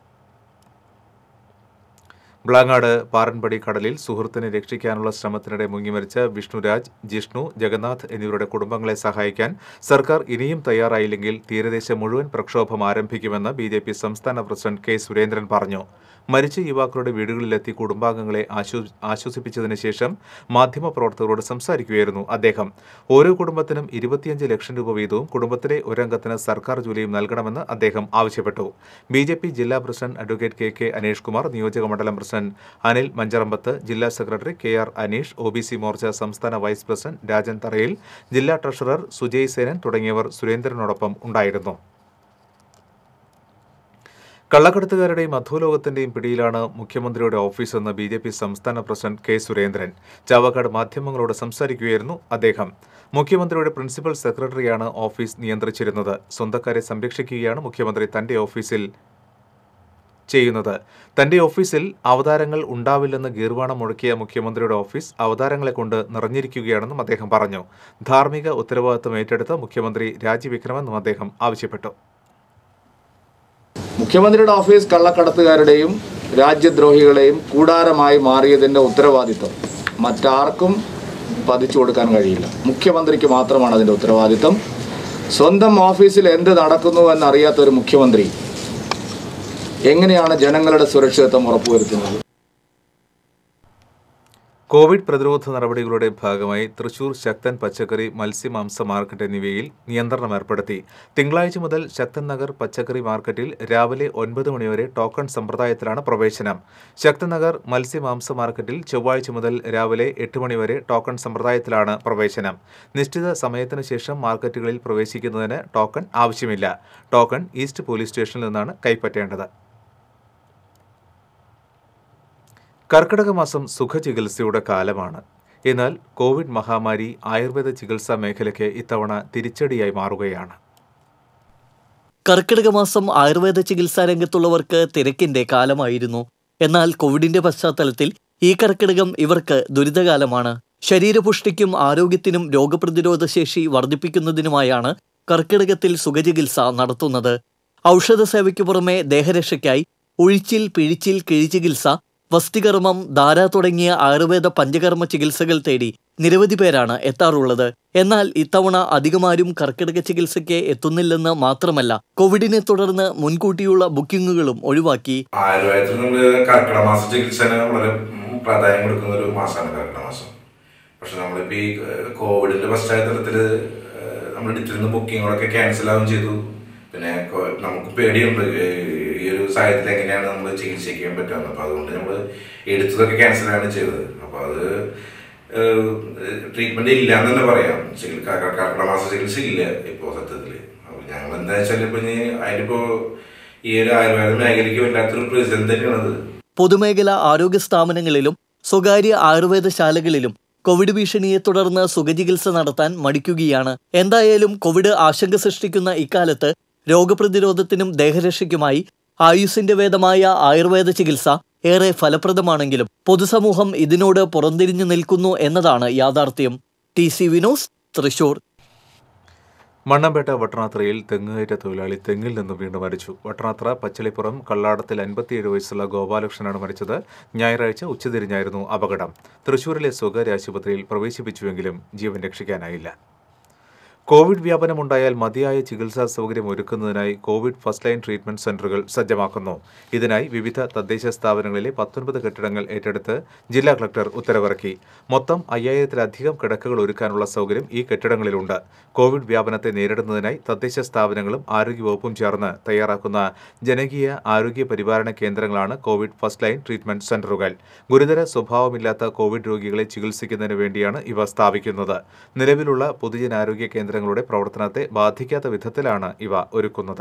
ബ്ലാങ്ങാട് പാറൻപടി കടലിൽ സുഹൃത്തിനെ രക്ഷിക്കാനുള്ള ശ്രമത്തിനിടെ മുങ്ങിമരിച്ച വിഷ്ണുരാജ് ജിഷ്ണു ജഗന്നാഥ് എന്നിവരുടെ കുടുംബങ്ങളെ സഹായിക്കാൻ സർക്കാർ ഇനിയും തയ്യാറായില്ലെങ്കിൽ തീരദേശം മുഴുവൻ പ്രക്ഷോഭം ആരംഭിക്കുമെന്ന് ബി ജെ പി സംസ്ഥാന പ്രസിഡന്റ് കെ സുരേന്ദ്രൻ പറഞ്ഞു മരിച്ച യുവാക്കളുടെ വീടുകളിലെത്തി കുടുംബാംഗങ്ങളെ ആശ്വ- ആശ്വസിപ്പിച്ചതിന് ശേഷം മാധ്യമപ്രവർത്തകരോട് സംസാരിക്കുകയായിരുന്നു അദ്ദേഹം ഓരോ കുടുംബത്തിനും ഇരുപത്തിയഞ്ച് ലക്ഷം രൂപ വീതവും കുടുംബത്തിലെ ഒരംഗത്തിന് സർക്കാർ ജോലിയും നൽകണമെന്ന് അദ്ദേഹം ആവശ്യപ്പെട്ടു ബി ജെ പി ജില്ലാ president advocate K K Aneesh Kumar നിയോജക മണ്ഡലം പ്രസിഡന്റ് അനിൽ മഞ്ചറമ്പത്ത് ജില്ലാ secretary K R Aneesh O B C Morcha സംസ്ഥാന വൈസ് പ്രസിഡന്റ് രാജൻ തറയിൽ ജില്ലാ ട്രഷറർ സുജയ് സേനൻ തുടങ്ങിയവർ സുരേന്ദ്രനോടൊപ്പം ഉണ്ടായിരുന്നു കള്ളക്കടത്തുകാരുടെയും അധോലോകത്തിന്റെയും പിടിയിലാണ് മുഖ്യമന്ത്രിയുടെ ഓഫീസെന്ന് ബി ജെ പി സംസ്ഥാന പ്രസിഡന്റ് കെ സുരേന്ദ്രൻ ചാവക്കാട് മാധ്യമങ്ങളോട് സംസാരിക്കുകയായിരുന്നു അദ്ദേഹം മുഖ്യമന്ത്രിയുടെ പ്രിൻസിപ്പൽ സെക്രട്ടറിയാണ് ഓഫീസ് നിയന്ത്രിച്ചിരുന്നത് സ്വന്തക്കാരെ സംരക്ഷിക്കുകയാണ് മുഖ്യമന്ത്രി തന്റെ ഓഫീസിൽ ചെയ്യുന്നത് തന്റെ ഓഫീസിൽ അവതാരങ്ങൾ ഉണ്ടാവില്ലെന്ന് ഗീർവാണം മുഴക്കിയ മുഖ്യമന്ത്രിയുടെ ഓഫീസ് അവതാരങ്ങളെ കൊണ്ട് നിറഞ്ഞിരിക്കുകയാണെന്നും അദ്ദേഹം പറഞ്ഞു ധാർമ്മിക ഉത്തരവാദിത്തം ഏറ്റെടുത്ത് മുഖ്യമന്ത്രി രാജിവെക്കണമെന്നും അദ്ദേഹം ആവശ്യപ്പെട്ടു മുഖ്യമന്ത്രിയുടെ ഓഫീസ് കള്ളക്കടത്തുകാരുടെയും രാജ്യദ്രോഹികളെയും കൂടാരമായി മാറിയതിൻ്റെ ഉത്തരവാദിത്വം മറ്റാർക്കും പതിച്ചു കൊടുക്കാൻ കഴിയില്ല മുഖ്യമന്ത്രിക്ക് മാത്രമാണ് അതിൻ്റെ ഉത്തരവാദിത്വം സ്വന്തം ഓഫീസിൽ എന്ത് നടക്കുന്നു എന്നറിയാത്ത ഒരു മുഖ്യമന്ത്രി എങ്ങനെയാണ് ജനങ്ങളുടെ സുരക്ഷിതത്വം ഉറപ്പുവരുത്തുന്നത് കോവിഡ് പ്രതിരോധ നടപടികളുടെ ഭാഗമായി തൃശൂർ ശക്തൻ പച്ചക്കറി മത്സ്യമാംസ മാർക്കറ്റ് എന്നിവയിൽ നിയന്ത്രണം ഏർപ്പെടുത്തി തിങ്കളാഴ്ച മുതൽ ശക്തൻ നഗർ പച്ചക്കറി മാർക്കറ്റിൽ രാവിലെ ഒൻപത് മണിവരെ ടോക്കൺ സമ്പ്രദായത്തിലാണ് പ്രവേശനം ശക്തൻ നഗർ മത്സ്യമാംസ മാർക്കറ്റിൽ ചൊവ്വാഴ്ച മുതൽ രാവിലെ എട്ട് മണിവരെ ടോക്കൺ സമ്പ്രദായത്തിലാണ് പ്രവേശനം നിശ്ചിത സമയത്തിന് ശേഷം മാർക്കറ്റുകളിൽ പ്രവേശിക്കുന്നതിന് ടോക്കൺ ആവശ്യമില്ല ടോക്കൺ ഈസ്റ്റ് പോലീസ് സ്റ്റേഷനിൽ നിന്നാണ് കൈപ്പറ്റേണ്ടത് കർക്കിടക മാസം സുഖചികിത്സയുടെ കാലമാണ് എന്നാൽ കോവിഡ് മഹാമാരി ആയുർവേദ ചികിത്സാ മേഖലയ്ക്ക് ഇത്തവണ തിരിച്ചടിയായി മാറുകയാണ് കർക്കിടക മാസം ആയുർവേദ ചികിത്സാ രംഗത്തുള്ളവർക്ക് തിരക്കിന്റെ കാലമായിരുന്നു എന്നാൽ കോവിഡിന്റെ പശ്ചാത്തലത്തിൽ ഈ കർക്കിടകം ഇവർക്ക് ദുരിതകാലമാണ് ശരീരപുഷ്ടിക്കും ആരോഗ്യത്തിനും രോഗപ്രതിരോധ ശേഷി വർദ്ധിപ്പിക്കുന്നതിനുമായാണ് കർക്കിടകത്തിൽ സുഖചികിത്സ നടത്തുന്നത് ഔഷധ സേവയ്ക്കു പുറമെ ദേഹരക്ഷയ്ക്കായി ഒഴിച്ചിൽ പിഴിച്ചിൽ കിഴിചികിത്സ വസ്തികർമ്മം ധാര തുടങ്ങിയ ആയുർവേദ പഞ്ചകർമ്മ ചികിത്സകൾ തേടി നിരവധി പേരാണ് എത്താറുള്ളത് എന്നാൽ ഇത്തവണ അധികമാരും കർക്കിടക ചികിത്സയ്ക്ക് എത്തുന്നില്ലെന്ന് മാത്രമല്ല കോവിഡിനെ തുടർന്ന് മുൻകൂട്ടിയുള്ള ബുക്കിംഗുകളും ഒഴിവാക്കി ആയുർവേദത്തിൽ നമ്മൾ കർക്കിടക മാസ ചികിത്സന് വളരെ ഉം, പ്രാധാന്യം കൊടുക്കുന്ന ഒരു മാസമാണ് കർക്കിടക മാസം പക്ഷെ നമ്മളിപ്പോൾ ഈ ഏഹ്, കോവിഡിന്റെ പശ്ചാത്തലത്തിൽ നമ്മൾ എടുത്തിരുന്ന ബുക്കിങ്ങുകളൊക്കെ ക്യാൻസൽ ആവുകയും ചെയ്തു പിന്നെ കൊ- നമുക്ക് പേടിയുണ്ട് ഏഹ്, ഈ ഒരു ഒരു സാഹചര്യത്തിൽ എങ്ങനെയാണ് നമ്മൾ ചികിത്സിക്കാൻ പറ്റുന്നത് അപ്പോൾ അതുകൊണ്ട് നമ്മൾ എടുത്തതൊക്കെ ക്യാൻസലാണ് ചെയ്തത് അപ്പോൾ അത് ട്രീറ്റ്മെന്റ് ഇല്ല എന്ന് തന്നെ പറയാം ചികിത്സ കർക്കിടക മാസ ചികിത്സ ഇല്ല ഇപ്പോൾ സത്യത്തിൽ അപ്പോൾ ഞങ്ങൾ എന്താ വെച്ചാൽ ഇപ്പോൾ ഇനി അതിനിപ്പോൾ ഈ ഒരു ആയുർവേദ മേഖലയ്ക്ക് വല്ലാത്തൊരു പ്രതിസന്ധി തന്നെയാണത് പൊതുമേഖലാ ആരോഗ്യ സ്ഥാപനങ്ങളിലും സ്വകാര്യ ആയുർവേദശാലകളിലും കോവിഡ് ഭീഷണിയെ തുടർന്ന് സുഖചികിത്സ നടത്താൻ മടിക്കുകയാണ് എന്തായാലും കോവിഡ് ആശങ്ക സൃഷ്ടിക്കുന്ന ഇക്കാലത്ത് രോഗപ്രതിരോധത്തിനും ദേഹരക്ഷയ്ക്കുമായി ആയുസിന്റെ വേദമായ ആയുർവേദ ചികിത്സ ഏറെ ഫലപ്രദമാണെങ്കിലും പൊതുസമൂഹം ഇതിനോട് പുറംതിരിഞ്ഞു നിൽക്കുന്നു എന്നതാണ് യാഥാർത്ഥ്യം T C V news Thrissur Mannampetta വട്ടണാത്രയിൽ തെങ്ങുകയറ്റ തൊഴിലാളി തെങ്ങിൽ നിന്ന് വീണ്ടും മരിച്ചു വട്ടണാത്ര പച്ചളിപ്പുറം കള്ളാടത്തിൽ അൻപത്തിയേഴ് വയസ്സുള്ള ഗോപാലകൃഷ്ണനാണ് മരിച്ചത് ഞായറാഴ്ച ഉച്ചതിരിഞ്ഞായിരുന്നു അപകടം തൃശൂരിലെ സ്വകാര്യ ആശുപത്രിയിൽ പ്രവേശിപ്പിച്ചുവെങ്കിലും ജീവൻ രക്ഷിക്കാനായില്ല കോവിഡ് വ്യാപനമുണ്ടായാൽ മതിയായ ചികിത്സാ സൗകര്യം ഒരുക്കുന്നതിനായി കോവിഡ് ഫസ്റ്റ് ലൈൻ ട്രീറ്റ്മെന്റ് സെന്ററുകൾ സജ്ജമാക്കുന്നു ഇതിനായി വിവിധ തദ്ദേശ സ്ഥാപനങ്ങളിലെ പത്തൊൻപത് കെട്ടിടങ്ങൾ ഏറ്റെടുത്ത് ജില്ലാ കളക്ടർ ഉത്തരവിറക്കി മൊത്തം അയ്യായിരത്തിലധികം കിടക്കകൾ ഒരുക്കാനുള്ള സൗകര്യം ഈ കെട്ടിടങ്ങളിലുണ്ട് കോവിഡ് വ്യാപനത്തെ നേരിടുന്നതിനായി തദ്ദേശ സ്ഥാപനങ്ങളും ആരോഗ്യവകുപ്പും ചേർന്ന് തയ്യാറാക്കുന്ന ജനകീയ ആരോഗ്യ പരിപാലന കേന്ദ്രങ്ങളാണ് കോവിഡ് ഫസ്റ്റ് ലൈൻ ട്രീറ്റ്മെന്റ് സെന്ററുകൾ ഗുരുതര സ്വഭാവമില്ലാത്ത കോവിഡ് രോഗികളെ ചികിത്സിക്കുന്നതിന് വേണ്ടിയാണ് ഇവ സ്ഥാപിക്കുന്നത് നിലവിലുള്ള പൊതുജനാരോഗ്യ കേന്ദ്രങ്ങളുടെ പ്രവർത്തനത്തെ ബാധിക്കാത്ത വിധത്തിലാണ് ഇവ ഒരുക്കുന്നത്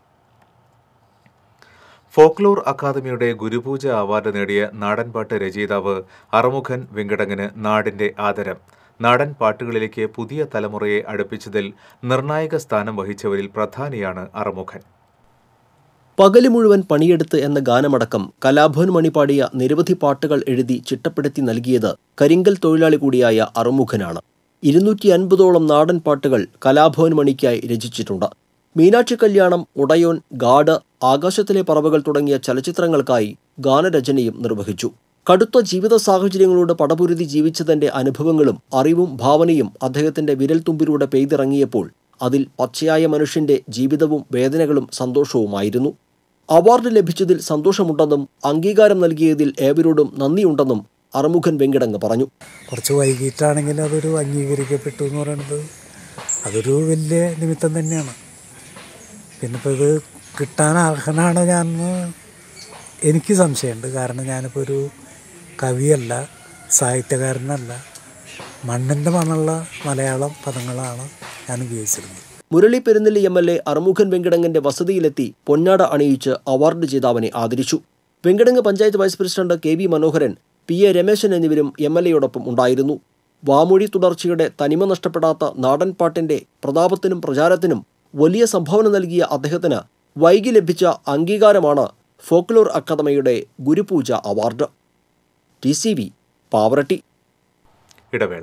ഫോക്ലോർ അക്കാദമിയുടെ ഗുരുപൂജ അവാർഡ് നേടിയ നാടൻപാട്ട് രചയിതാവ് അറുമുഖൻ വെങ്കടങ്ങന് നാടിന്റെ ആദരം നാടൻ പാട്ടുകളിലേക്ക് പുതിയ തലമുറയെ അടുപ്പിച്ചതിൽ നിർണായക സ്ഥാനം വഹിച്ചവരിൽ പ്രധാനിയാണ് അറുമുഖൻ പകല് മുഴുവൻ പണിയെടുത്ത് എന്ന ഗാനമടക്കം കലാഭവൻ മണി പാടിയ നിരവധി പാട്ടുകൾ എഴുതി ചിട്ടപ്പെടുത്തി നൽകിയത് കരിങ്കൽ തൊഴിലാളി കൂടിയായ അറുമുഖനാണ് ഇരുന്നൂറ്റി അൻപതോളം നാടൻ പാട്ടുകൾ കലാഭവൻ മണിക്കായി രചിച്ചിട്ടുണ്ട് മീനാക്ഷി കല്യാണം ഉടയോൻ ഗാഡ് ആകാശത്തിലെ പറവകൾ തുടങ്ങിയ ചലച്ചിത്രങ്ങൾക്കായി ഗാനരചനയും നിർവഹിച്ചു കടുത്ത ജീവിത സാഹചര്യങ്ങളോട് പടപുരുതി ജീവിച്ചതിന്റെ അനുഭവങ്ങളും അറിവും ഭാവനയും അദ്ദേഹത്തിന്റെ വിരൽത്തുമ്പിലൂടെ പെയ്തിറങ്ങിയപ്പോൾ അതിൽ പച്ചയായ മനുഷ്യന്റെ ജീവിതവും വേദനകളും സന്തോഷവുമായിരുന്നു അവാർഡ് ലഭിച്ചതിൽ സന്തോഷമുണ്ടെന്നും അംഗീകാരം നൽകിയതിൽ ഏവരോടും നന്ദിയുണ്ടെന്നും അറുമുഖൻ വെങ്കിടങ്ങ് പറഞ്ഞു കുറച്ച് വൈകിട്ടാണെങ്കിലും അതൊരു അംഗീകരിക്കപ്പെട്ടു എന്ന് പറയുന്നത് അതൊരു വലിയ നിമിത്തം തന്നെയാണ് പിന്നെ ഇപ്പോൾ ഇത് കിട്ടാൻ അർഹനാണ് ഞാൻ എനിക്ക് സംശയമുണ്ട് കാരണം ഞാനിപ്പോൾ ഒരു കവിയല്ല സാഹിത്യകാരനല്ല മണ്ണിൻ്റെ മണ്ണുള്ള മലയാളം പദങ്ങളാണ് ഞാൻ ഉപയോഗിച്ചിരുന്നത് Murali Perunnelli M L A Arumukhan വെങ്കിടങ്ങന്റെ വസതിയിലെത്തി പൊന്നാട അണിയിച്ച് അവാർഡ് ജേതാവിനെ ആദരിച്ചു Venkitangu panchayat vice president K V Manoharan P A Rameshan എന്നിവരും എം എൽ എയോടൊപ്പം ഉണ്ടായിരുന്നു വാമൊഴി തുടർച്ചയുടെ തനിമ നഷ്ടപ്പെടാത്ത നാടൻ പാട്ടിന്റെ പ്രതാപത്തിനും പ്രചാരത്തിനും വലിയ സംഭാവന നൽകിയ അദ്ദേഹത്തിന് വൈകി ലഭിച്ച അംഗീകാരമാണ് folklore academy Gurupooja award T C V Pavaratty ഇടവേള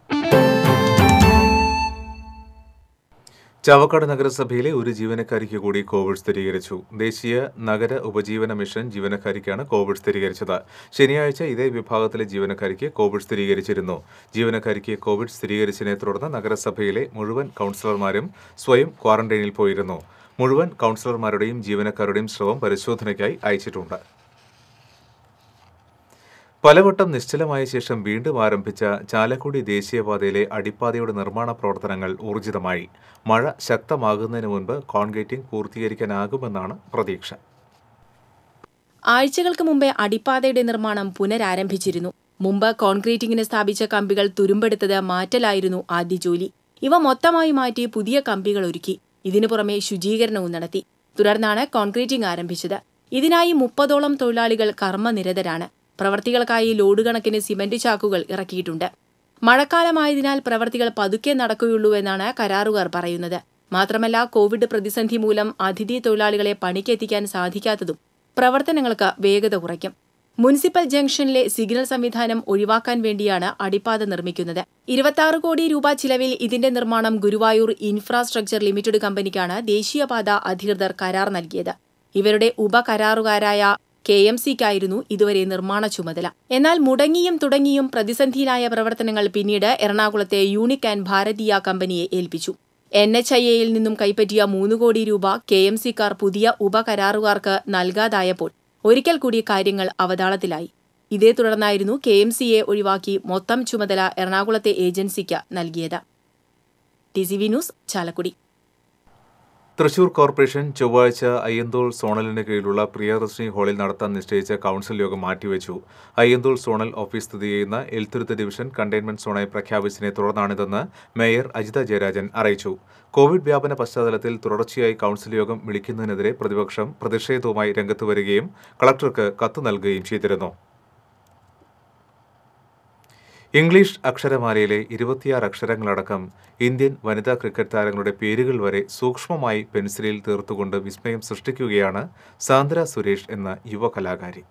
ചാവക്കാട് നഗരസഭയിലെ ഒരു ജീവനക്കാരിക്ക് കൂടി കോവിഡ് സ്ഥിരീകരിച്ചു ദേശീയ നഗര ഉപജീവന മിഷൻ ജീവനക്കാരിക്കാണ് കോവിഡ് സ്ഥിരീകരിച്ചത് ശനിയാഴ്ച ഇതേ വിഭാഗത്തിലെ ജീവനക്കാരിക്ക് കോവിഡ് സ്ഥിരീകരിച്ചിരുന്നു ജീവനക്കാരിക്ക് കോവിഡ് സ്ഥിരീകരിച്ചതിനെ തുടർന്ന് നഗരസഭയിലെ മുഴുവൻ കൗൺസിലർമാരും സ്വയം ക്വാറന്റൈനിൽ പോയിരുന്നു മുഴുവൻ കൗൺസിലർമാരുടെയും ജീവനക്കാരുടെയും ശ്രവം പരിശോധനയ്ക്കായി അയച്ചിട്ടുണ്ട് പലവട്ടം നിശ്ചലമായ ശേഷം വീണ്ടും ആരംഭിച്ച ചാലക്കുടി ദേശീയപാതയിലെ അടിപ്പാതയുടെ നിർമ്മാണ പ്രവർത്തനങ്ങൾ ഊർജിതമായി മഴ ശക്തമാകുന്നതിന് മുൻപ് കോൺക്രീറ്റിംഗ് പൂർത്തീകരിക്കാനാകുമെന്നാണ് പ്രതീക്ഷ ആഴ്ചകൾക്ക് മുമ്പേ അടിപ്പാതയുടെ നിർമ്മാണം പുനരാരംഭിച്ചിരുന്നു മുമ്പ് കോൺക്രീറ്റിംഗിന് സ്ഥാപിച്ച കമ്പികൾ തുരുമ്പെടുത്തത് മാറ്റലായിരുന്നു ആദ്യ ജോലി ഇവ മൊത്തമായി മാറ്റി പുതിയ കമ്പികൾ ഒരുക്കി ഇതിനു പുറമെ ശുചീകരണവും നടത്തി തുടർന്നാണ് കോൺക്രീറ്റിംഗ് ആരംഭിച്ചത് ഇതിനായി മുപ്പതോളം തൊഴിലാളികൾ കർമ്മനിരതരാണ് പ്രവർത്തികൾക്കായി ലോഡ് കണക്കിന് സിമന്റ് ചാക്കുകൾ ഇറക്കിയിട്ടുണ്ട് മഴക്കാലമായതിനാൽ പ്രവർത്തികൾ പതുക്കെ നടക്കുകയുള്ളൂ എന്നാണ് കരാറുകാർ പറയുന്നത് മാത്രമല്ല കോവിഡ് പ്രതിസന്ധി മൂലം അതിഥി തൊഴിലാളികളെ പണിക്കെത്തിക്കാൻ സാധിക്കാത്തതും പ്രവർത്തനങ്ങൾക്ക് വേഗത കുറയ്ക്കും മുനിസിപ്പൽ ജംഗ്ഷനിലെ സിഗ്നൽ സംവിധാനം ഒഴിവാക്കാൻ വേണ്ടിയാണ് അടിപ്പാത നിർമ്മിക്കുന്നത് ഇരുപത്തി കോടി രൂപ ചിലവിൽ ഇതിന്റെ നിർമ്മാണം ഗുരുവായൂർ ഇൻഫ്രാസ്ട്രക്ചർ ലിമിറ്റഡ് കമ്പനിക്കാണ് ദേശീയപാത അധികൃതർ കരാർ നൽകിയത് ഇവരുടെ ഉപകരാറുകാരായ കെ എം സിക്കായിരുന്നു ഇതുവരെ നിർമ്മാണ ചുമതല എന്നാൽ മുടങ്ങിയും തുടങ്ങിയും പ്രതിസന്ധിയിലായ പ്രവർത്തനങ്ങൾ പിന്നീട് എറണാകുളത്തെ യൂണിക് ആൻഡ് ഭാരതീയ കമ്പനിയെ ഏൽപ്പിച്ചു എൻ എച്ച് ഐ എയിൽ നിന്നും കൈപ്പറ്റിയ മൂന്ന് കോടി രൂപ കെ എം സിക്കാർ പുതിയ ഉപകരാറുകാർക്ക് നൽകാതായപ്പോൾ ഒരിക്കൽ കൂടി കാര്യങ്ങൾ അവതാളത്തിലായി ഇതേ തുടർന്നായിരുന്നു കെ എം സിയെ ഒഴിവാക്കി മൊത്തം ചുമതല എറണാകുളത്തെ ഏജൻസിക്ക് നൽകിയത് T C V news Chalakudy Thrissur corporation ചൊവ്വാഴ്ച അയ്യന്തോൾ സോണലിന് കീഴിലുള്ള പ്രിയദർശിനി ഹാളിൽ നടത്താൻ നിശ്ചയിച്ച കൌൺസിൽ യോഗം മാറ്റിവെച്ചു അയ്യന്തോൾ സോണൽ ഓഫീസ് സ്ഥിതി ചെയ്യുന്ന എൽത്തുരുത്ത് ഡിവിഷൻ കണ്ടെയ്ൻമെന്റ് സോണായി പ്രഖ്യാപിച്ചതിനെ തുടർന്നാണിതെന്ന് മേയർ അജിത ജയരാജൻ അറിയിച്ചു കോവിഡ് വ്യാപന പശ്ചാത്തലത്തിൽ തുടർച്ചയായി കൌൺസിൽ യോഗം വിളിക്കുന്നതിനെതിരെ പ്രതിപക്ഷം പ്രതിഷേധവുമായി രംഗത്ത് വരികയും കളക്ടർക്ക് കത്ത് നൽകുകയും ചെയ്തിരുന്നു ഇംഗ്ലീഷ് അക്ഷരമാലയിലെ ഇരുപത്തിയാറ് അക്ഷരങ്ങളടക്കം ഇന്ത്യൻ വനിതാ ക്രിക്കറ്റ് താരങ്ങളുടെ പേരുകൾ വരെ സൂക്ഷ്മമായി പെൻസിലിൽ തീർത്തുകൊണ്ട് വിസ്മയം സൃഷ്ടിക്കുകയാണ് സാന്ദ്ര സുരേഷ് എന്ന യുവ കലാകാരി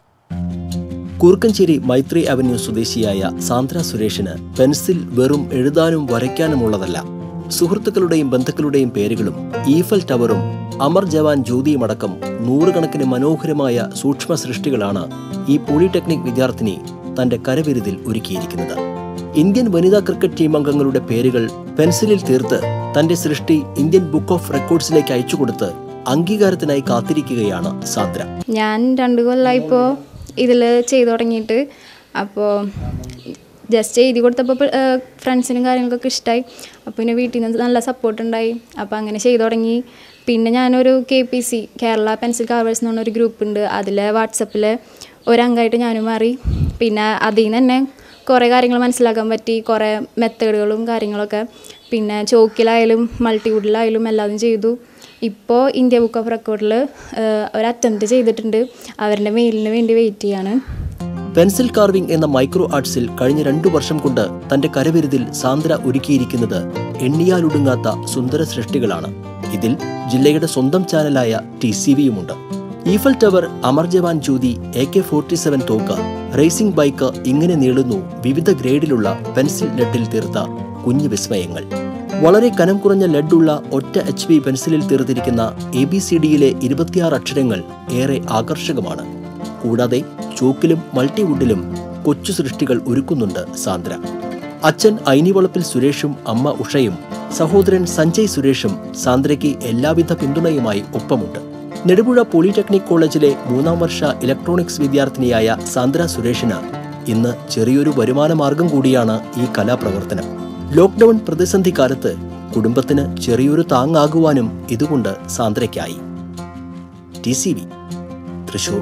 കൂർക്കഞ്ചേരി മൈത്രി അവന്യൂ സ്വദേശിയായ സാന്ദ്ര സുരേഷിന് പെൻസിൽ വെറും എഴുതാനും വരയ്ക്കാനുമുള്ളതല്ല സുഹൃത്തുക്കളുടെയും ബന്ധുക്കളുടെയും പേരുകളും ഈഫൽ ടവറും അമർ ജവാൻ ജ്യോതിയും അടക്കം നൂറുകണക്കിന് മനോഹരമായ സൂക്ഷ്മ സൃഷ്ടികളാണ് ഈ പോളിടെക്നിക് വിദ്യാർത്ഥിനി തന്റെ കരവിരുതിൽ ഒരുക്കിയിരിക്കുന്നത് ഇന്ത്യൻ വനിതാ ക്രിക്കറ്റ് ടീം അംഗങ്ങളുടെ പേരുകൾ പെൻസിലിൽ തീർത്ത് തന്റെ സൃഷ്ടി ഇന്ത്യൻ ബുക്ക് ഓഫ് റെക്കോർഡ്സിലേക്ക് അയച്ചുകൊടുത്ത് അംഗീകാരത്തിനായി കാത്തിരിക്കുകയാണ് സാന്ദ്ര ഞാൻ രണ്ട് കൊല്ലമായി ഇപ്പോൾ ഇതിൽ ചെയ്തു തുടങ്ങിയിട്ട് അപ്പോൾ ജസ്റ്റ് എഴുതി കൊടുത്തപ്പോൾ ഫ്രണ്ട്സിനും കാര്യങ്ങൾക്കൊക്കെ ഇഷ്ടമായി അപ്പോൾ പിന്നെ വീട്ടിൽ നിന്ന് നല്ല സപ്പോർട്ട് ഉണ്ടായി അപ്പോൾ അങ്ങനെ ചെയ്തു തുടങ്ങി പിന്നെ ഞാനൊരു K P C Kerala pencil carvers എന്ന് പറഞ്ഞൊരു ഗ്രൂപ്പ് ഉണ്ട് അതിൽ വാട്സപ്പിൽ ഒരംഗമായിട്ട് ഞാനും മാറി പിന്നെ അതിൽ നിന്ന് തന്നെ കുറേ കാര്യങ്ങൾ മനസ്സിലാക്കാൻ പറ്റി കുറേ മെത്തേഡുകളും കാര്യങ്ങളൊക്കെ പിന്നെ ചോക്കിലായാലും മൾട്ടിവുഡിലായാലും എല്ലാതും ചെയ്തു ഇപ്പോൾ ഇന്ത്യ ബുക്ക് ഓഫ് റെക്കോർഡിൽ ഒരു അറ്റംപ്റ്റ് ചെയ്തിട്ടുണ്ട് അവരുടെ മെയിലിന് വേണ്ടി വെയിറ്റ് ചെയ്യാണ് പെൻസിൽ കാർവിംഗ് എന്ന മൈക്രോ ആർട്സിൽ കഴിഞ്ഞ രണ്ടു വർഷം കൊണ്ട് തന്റെ കരവിരുതിൽ സാന്ദ്ര ഒരുക്കിയിരിക്കുന്നത് എണ്ണിയാലൊടുങ്ങാത്ത സുന്ദര സൃഷ്ടികളാണ് ഇതിൽ ജില്ലയുടെ സ്വന്തം ചാനലായ ടി സി വിയുമുണ്ട് Eiffel tower Amar Jawan Jyoti A K forty seven തോക്ക് റേസിംഗ് ബൈക്ക് ഇങ്ങനെ നീളുന്നു വിവിധ ഗ്രേഡിലുള്ള പെൻസിൽ ലെഡിൽ തീർത്ത കുഞ്ഞു വിസ്മയങ്ങൾ വളരെ കനം കുറഞ്ഞ ലെഡുള്ള ഒറ്റ എച്ച് പി പെൻസിലിൽ തീർത്തിരിക്കുന്ന എ ബി സി ഡിയിലെ ഇരുപത്തിയാറ് അക്ഷരങ്ങൾ ഏറെ ആകർഷകമാണ് കൂടാതെ ചോക്കിലും മൾട്ടിവുഡിലും കൊച്ചു സൃഷ്ടികൾ ഒരുക്കുന്നുണ്ട് സാന്ദ്ര അച്ഛൻ ഐനിവളപ്പിൽ സുരേഷും അമ്മ ഉഷയും സഹോദരൻ സഞ്ജയ് സുരേഷും സാന്ദ്രയ്ക്ക് എല്ലാവിധ പിന്തുണയുമായി ഒപ്പമുണ്ട് നെടുപുഴ പോളിടെക്നിക് കോളേജിലെ മൂന്നാം വർഷ ഇലക്ട്രോണിക്സ് വിദ്യാർത്ഥിനിയായ സാന്ദ്ര സുരേഷിന് ഇന്ന് ചെറിയൊരു വരുമാന മാർഗം കൂടിയാണ് ഈ കലാപ്രവർത്തനം ലോക്ക്ഡൌൺ പ്രതിസന്ധി കാലത്ത് കുടുംബത്തിന് ചെറിയൊരു താങ്ങാകുവാനും ഇതുകൊണ്ട് സാന്ദ്രയ്ക്കായി ടി സി വി തൃശൂർ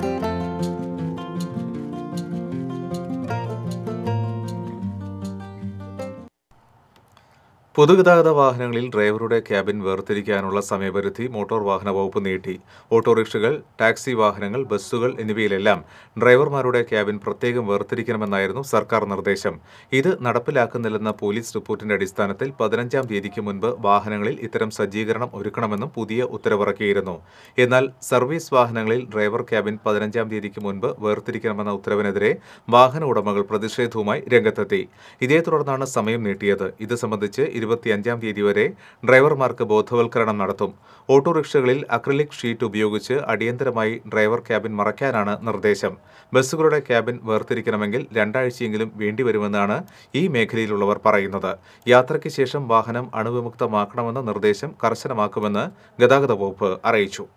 പൊതുഗതാഗത വാഹനങ്ങളിൽ ഡ്രൈവറുടെ ക്യാബിൻ വേർതിരിക്കാനുള്ള സമയപരിധി മോട്ടോർ വാഹന വകുപ്പ് നീട്ടി ഓട്ടോറിക്ഷകൾ ടാക്സി വാഹനങ്ങൾ ബസ്സുകൾ എന്നിവയിലെല്ലാം ഡ്രൈവർമാരുടെ ക്യാബിൻ പ്രത്യേകം വേർതിരിക്കണമെന്നായിരുന്നു സർക്കാർ നിർദ്ദേശം ഇത് നടപ്പിലാക്കുന്നില്ലെന്ന പോലീസ് റിപ്പോർട്ടിന്റെ അടിസ്ഥാനത്തിൽ പതിനഞ്ചാം തീയതിക്ക് മുൻപ് വാഹനങ്ങളിൽ ഇത്തരം സജ്ജീകരണം ഒരുക്കണമെന്നും പുതിയ ഉത്തരവിറക്കിയിരുന്നു എന്നാൽ സർവീസ് വാഹനങ്ങളിൽ ഡ്രൈവർ ക്യാബിൻ പതിനഞ്ചാം തീയതിക്ക് മുൻപ് വേർതിരിക്കണമെന്ന ഉത്തരവിനെതിരെ വാഹന ഉടമകൾ പ്രതിഷേധവുമായി രംഗത്തെത്തി ഇതേ തുടർന്നാണ് സമയം നീട്ടിയത് ഇത് സംബന്ധിച്ച് ഇരുപത്തിയഞ്ചാം തീയതി വരെ ഡ്രൈവർമാർക്ക് ബോധവൽക്കരണം നടത്തും ഓട്ടോറിക്ഷകളിൽ അക്രിലിക് ഷീറ്റ് ഉപയോഗിച്ച് അടിയന്തരമായി ഡ്രൈവർ ക്യാബിൻ മറയ്ക്കാനാണ് നിർദ്ദേശം ബസ്സുകളുടെ ക്യാബിൻ വേർതിരിക്കണമെങ്കിൽ രണ്ടാഴ്ചയെങ്കിലും വേണ്ടിവരുമെന്നാണ് ഈ മേഖലയിലുള്ളവർ പറയുന്നത് യാത്രയ്ക്ക് ശേഷം വാഹനം അണുവിമുക്തമാക്കണമെന്ന നിർദ്ദേശം കർശനമാക്കുമെന്ന് ഗതാഗത വകുപ്പ് അറിയിച്ചു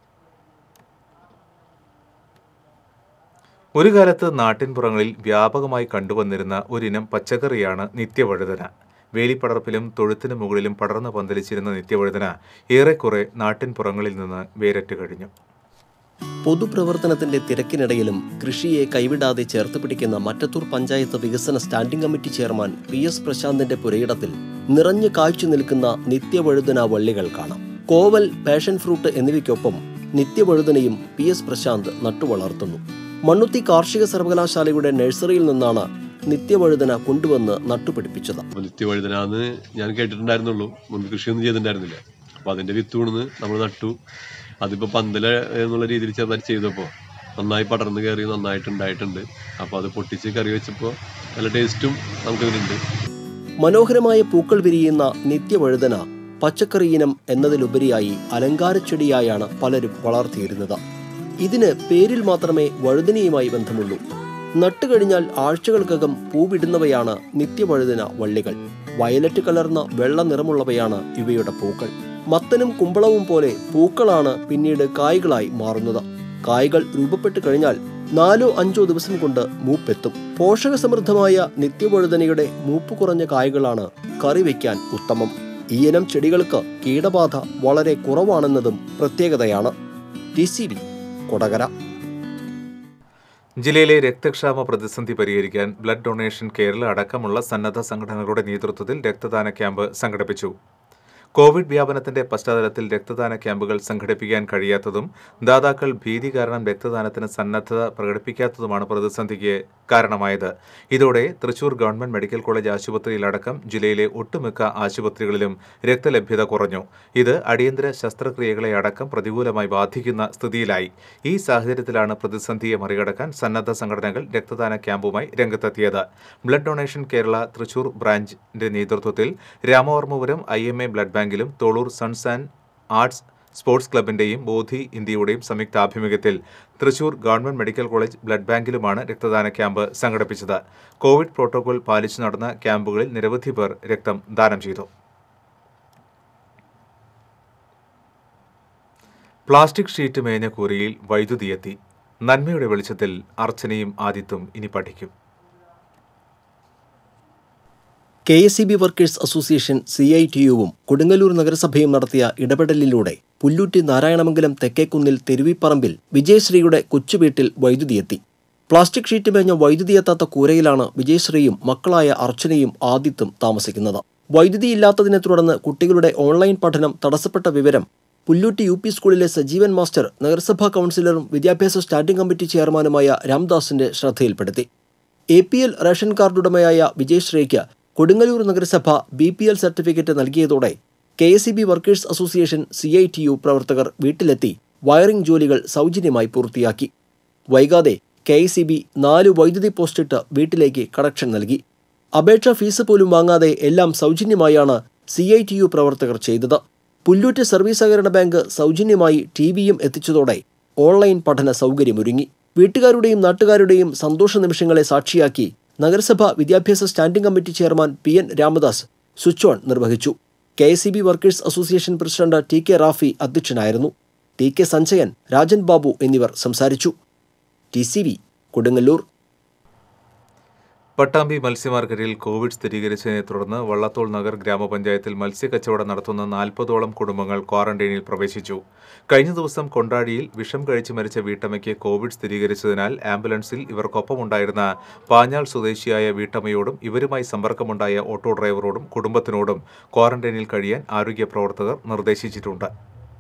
ഒരു കാലത്ത് നാട്ടിൻപുറങ്ങളിൽ വ്യാപകമായി കണ്ടുവന്നിരുന്ന ഒരിനം പച്ചക്കറിയാണ് നിത്യവഴുതന വേലിപ്പടർപ്പിലും തൊഴുത്തിനു മുകളിലും പടർന്നു പന്തലിച്ചിരുന്ന നിത്യവഴുതന ഏറെക്കുറെ നാട്ടിൻപുറങ്ങളിൽ നിന്ന് വേരറ്റ് കഴിഞ്ഞു പൊതുപ്രവർത്തനത്തിന്റെ തിരക്കിനിടയിലും കൃഷിയെ കൈവിടാതെ ചേർത്ത് പിടിക്കുന്ന മറ്റത്തൂർ പഞ്ചായത്ത് വികസന standing committee chairman P S പ്രശാന്തിന്റെ പുരയിടത്തിൽ നിറഞ്ഞു കാഴ്ച നിൽക്കുന്ന നിത്യവഴുതന വള്ളികൾ കാണാം കോവൽ പാഷൻ ഫ്രൂട്ട് എന്നിവയ്ക്കൊപ്പം നിത്യവഴുതനയും പി എസ് പ്രശാന്ത് നട്ടുവളർത്തുന്നു മണ്ണുത്തി കാർഷിക സർവകലാശാലയുടെ നഴ്സറിയിൽ നിന്നാണ് നിത്യവഴുതന കൊണ്ടുവന്ന് നട്ടുപിടിപ്പിച്ചത് അപ്പോൾ നിത്യവഴുതനാന്ന് ഞാൻ കേട്ടിട്ടുണ്ടായിരുന്നുള്ളൂ മുൻപ് കൃഷിയൊന്നും ചെയ്തിട്ടുണ്ടായിരുന്നില്ല അപ്പോൾ അതിൻ്റെ വിത്ത് കൊണ്ടുവന്ന് നമ്മൾ നട്ടു അതിപ്പോൾ പന്തല എന്നുള്ള രീതിയിൽ ചെറുതായി ചെയ്തപ്പോൾ നന്നായി പടർന്ന് കയറി നന്നായിട്ട് ഉണ്ടായിട്ടുണ്ട് അപ്പോൾ അത് പൊട്ടിച്ച് കറി വെച്ചപ്പോൾ നല്ല ടേസ്റ്റും നമുക്കിതിലുണ്ട് മനോഹരമായ പൂക്കൾ വിരിയുന്ന നിത്യവഴുതന പച്ചക്കറി ഇനം എന്നതിലുപരിയായി അലങ്കാരച്ചെടിയായാണ് പലരും വളർത്തിയിരുന്നത് ഇതിന് പേരിൽ മാത്രമേ വഴുതനയുമായി ബന്ധമുള്ളൂ നട്ടുകഴിഞ്ഞാൽ ആഴ്ചകൾക്കകം പൂവിടുന്നവയാണ് നിത്യവഴുതന വള്ളികൾ വയലറ്റ് കലർന്ന വെള്ള നിറമുള്ളവയാണ് ഇവയുടെ പൂക്കൾ മത്തനും കുമ്പളവും പോലെ പൂക്കളാണ് പിന്നീട് കായ്കളായി മാറുന്നത് കായ്കൾ രൂപപ്പെട്ടു കഴിഞ്ഞാൽ നാലോ അഞ്ചോ ദിവസം കൊണ്ട് മൂപ്പെത്തും പോഷകസമൃദ്ധമായ നിത്യവഴുതനയുടെ മൂപ്പ് കുറഞ്ഞ കായ്കളാണ് കറി വയ്ക്കാൻ ഉത്തമം ഈയിനം ചെടികൾക്ക് കീടബാധ വളരെ കുറവാണെന്നതും പ്രത്യേകതയാണ് ടി സി ബി കൊടകര ജില്ലയിലെ രക്തക്ഷാമ പ്രതിസന്ധി പരിഹരിക്കാൻ ബ്ലഡ് ഡൊണേഷൻ കേരള അടക്കമുള്ള സന്നദ്ധ സംഘടനകളുടെ നേതൃത്വത്തിൽ രക്തദാന ക്യാമ്പ് സംഘടിപ്പിച്ചു കോവിഡ് വ്യാപനത്തിന്റെ പശ്ചാത്തലത്തിൽ രക്തദാന ക്യാമ്പുകൾ സംഘടിപ്പിക്കാൻ കഴിയാത്തതും ദാതാക്കൾ ഭീതി കാരണം രക്തദാനത്തിന് സന്നദ്ധത പ്രകടിപ്പിക്കാത്തതുമാണ് പ്രതിസന്ധിക്ക് കാരണമായത് ഇതോടെ തൃശൂർ ഗവൺമെന്റ് മെഡിക്കൽ കോളേജ് ആശുപത്രിയിലടക്കം ജില്ലയിലെ ഒട്ടുമിക്ക ആശുപത്രികളിലും രക്തലഭ്യത കുറഞ്ഞു ഇത് അടിയന്തര ശസ്ത്രക്രിയകളെ അടക്കം പ്രതികൂലമായി ബാധിക്കുന്ന സ്ഥിതിയിലായി ഈ സാഹചര്യത്തിലാണ് പ്രതിസന്ധിയെ മറികടക്കാൻ സന്നദ്ധ സംഘടനകൾ രക്തദാന ക്യാമ്പുമായി രംഗത്തെത്തിയത് ബ്ലഡ് ഡൊണേഷൻ കേരള തൃശൂർ ബ്രാഞ്ചിന്റെ നേതൃത്വത്തിൽ Ramavarmapuram I M A blood ബാങ്കിലും Tholur sons and arts sports ക്ലബിന്റെയും ബോധി ഇന്ത്യയുടെയും സംയുക്താഭിമുഖ്യത്തിൽ Thrissur government medical college blood ബാങ്കിലുമാണ് രക്തദാന ക്യാമ്പ് സംഘടിപ്പിച്ചത് കോവിഡ് പ്രോട്ടോകോൾ പാലിച്ചു നടന്ന ക്യാമ്പുകളിൽ നിരവധി പേർ രക്തം ദാനം ചെയ്തു പ്ലാസ്റ്റിക് ഷീറ്റ് മേഞ്ഞ കൂരയിൽ വൈദ്യുതിയെത്തി നന്മയുടെ വെളിച്ചത്തിൽ അർച്ചനയും ആദിത്തും ഇനി പഠിക്കും K S E B workers association C I T യുവും കൊടുങ്ങല്ലൂർ നഗരസഭയും നടത്തിയ ഇടപെടലിലൂടെ പുല്ലൂറ്റി നാരായണമംഗലം തെക്കേക്കുന്നിൽ തെരുവിപ്പറമ്പിൽ വിജയശ്രീയുടെ കൊച്ചുവീട്ടിൽ വൈദ്യുതിയെത്തി പ്ലാസ്റ്റിക് ഷീറ്റ് മേഞ്ഞ വൈദ്യുതിയെത്താത്ത കൂരയിലാണ് വിജയശ്രീയും മക്കളായ അർച്ചനയും ആദിത്തും താമസിക്കുന്നത് വൈദ്യുതിയില്ലാത്തതിനെ തുടർന്ന് കുട്ടികളുടെ ഓൺലൈൻ പഠനം തടസ്സപ്പെട്ട വിവരം പുല്ലൂട്ടി യു പി സ്കൂളിലെ സജീവൻ മാസ്റ്റർ നഗരസഭാ കൗൺസിലറും വിദ്യാഭ്യാസ സ്റ്റാൻഡിംഗ് കമ്മിറ്റി ചെയർമാനുമായ രാംദാസിന്റെ ശ്രദ്ധയിൽപ്പെടുത്തി A P L ration card ഉടമയായ വിജയശ്രീക്ക് കൊടുങ്ങല്ലൂർ നഗരസഭ ബി പി എൽ സർട്ടിഫിക്കറ്റ് നൽകിയതോടെ K S E B workers association C I T U പ്രവർത്തകർ വീട്ടിലെത്തി വയറിംഗ് ജോലികൾ സൗജന്യമായി പൂർത്തിയാക്കി വൈകാതെ കെ എസ് ഇ ബി നാല് വൈദ്യുതി പോസ്റ്റിട്ട് വീട്ടിലേക്ക് കണക്ഷൻ നൽകി അപേക്ഷ ഫീസ് പോലും വാങ്ങാതെ എല്ലാം സൗജന്യമായാണ് സി ഐ ടി യു പ്രവർത്തകർ ചെയ്തത് പുല്ലൂറ്റ് സർവീസ് സഹകരണ ബാങ്ക് സൗജന്യമായി ടി വിയും എത്തിച്ചതോടെ ഓൺലൈൻ പഠന സൗകര്യമൊരുങ്ങി വീട്ടുകാരുടെയും നാട്ടുകാരുടെയും സന്തോഷ നിമിഷങ്ങളെ സാക്ഷിയാക്കി നഗരസഭ വിദ്യാഭ്യാസ standing committee chairman P N Ramadas switch on നിർവഹിച്ചു K S C B workers association president T K Rafi അധ്യക്ഷനായിരുന്നു ടി കെ സഞ്ജയൻ രാജൻ ബാബു എന്നിവർ സംസാരിച്ചു T C V Kodungallur Pattambi മത്സ്യമാർക്കറ്റിൽ കോവിഡ് സ്ഥിരീകരിച്ചതിനെ തുടർന്ന് വള്ളത്തോൾ നഗർ ഗ്രാമപഞ്ചായത്തിൽ മത്സ്യക്കച്ചവടം നടത്തുന്ന നാൽപ്പതോളം കുടുംബങ്ങൾ ക്വാറന്റൈനിൽ പ്രവേശിച്ചു കഴിഞ്ഞ ദിവസം കൊണ്ടാടിയിൽ വിഷം കഴിച്ച് മരിച്ച വീട്ടമ്മയ്ക്ക് കോവിഡ് സ്ഥിരീകരിച്ചതിനാൽ ആംബുലൻസിൽ ഇവർക്കൊപ്പമുണ്ടായിരുന്ന പാഞ്ഞാൾ സ്വദേശിയായ വീട്ടമ്മയോടും ഇവരുമായി സമ്പർക്കമുണ്ടായ ഓട്ടോ ഡ്രൈവറോടും കുടുംബത്തിനോടും ക്വാറന്റൈനിൽ കഴിയാൻ ആരോഗ്യ പ്രവർത്തകർ നിർദ്ദേശിച്ചിട്ടുണ്ട്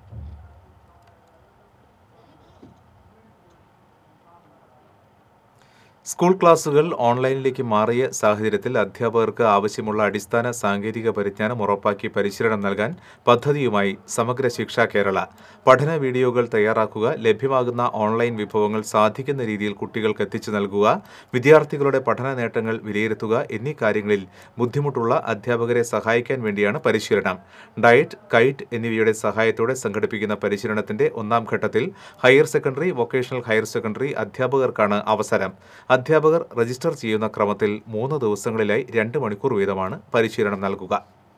സ്കൂൾ ക്ലാസുകൾ ഓൺലൈനിലേക്ക് മാറിയ സാഹചര്യത്തിൽ അധ്യാപകർക്ക് ആവശ്യമുള്ള അടിസ്ഥാന സാങ്കേതിക പരിജ്ഞാനം ഉറപ്പാക്കി പരിശീലനം നൽകാൻ പദ്ധതിയുമായി സമഗ്ര ശിക്ഷ കേരള പഠന വീഡിയോകൾ തയ്യാറാക്കുക ലഭ്യമാകുന്ന ഓൺലൈൻ വിഭവങ്ങൾ സാധിക്കുന്ന രീതിയിൽ കുട്ടികൾക്ക് എത്തിച്ചു നൽകുക വിദ്യാർത്ഥികളുടെ പഠന നേട്ടങ്ങൾ വിലയിരുത്തുക എന്നീ കാര്യങ്ങളിൽ ബുദ്ധിമുട്ടുള്ള അധ്യാപകരെ സഹായിക്കാൻ വേണ്ടിയാണ് പരിശീലനം ഡയറ്റ് കൈറ്റ് എന്നിവയുടെ സഹായത്തോടെ സംഘടിപ്പിക്കുന്ന പരിശീലനത്തിന്റെ ഒന്നാം ഘട്ടത്തിൽ higher secondary vocational higher secondary അധ്യാപകർക്കാണ് അവസരം അധ്യാപകർ രജിസ്റ്റർ ചെയ്യുന്ന ക്രമത്തിൽ മൂന്ന് ദിവസങ്ങളിലായി രണ്ട് മണിക്കൂർ വീതമാണ് പരിശീലനം നൽകുക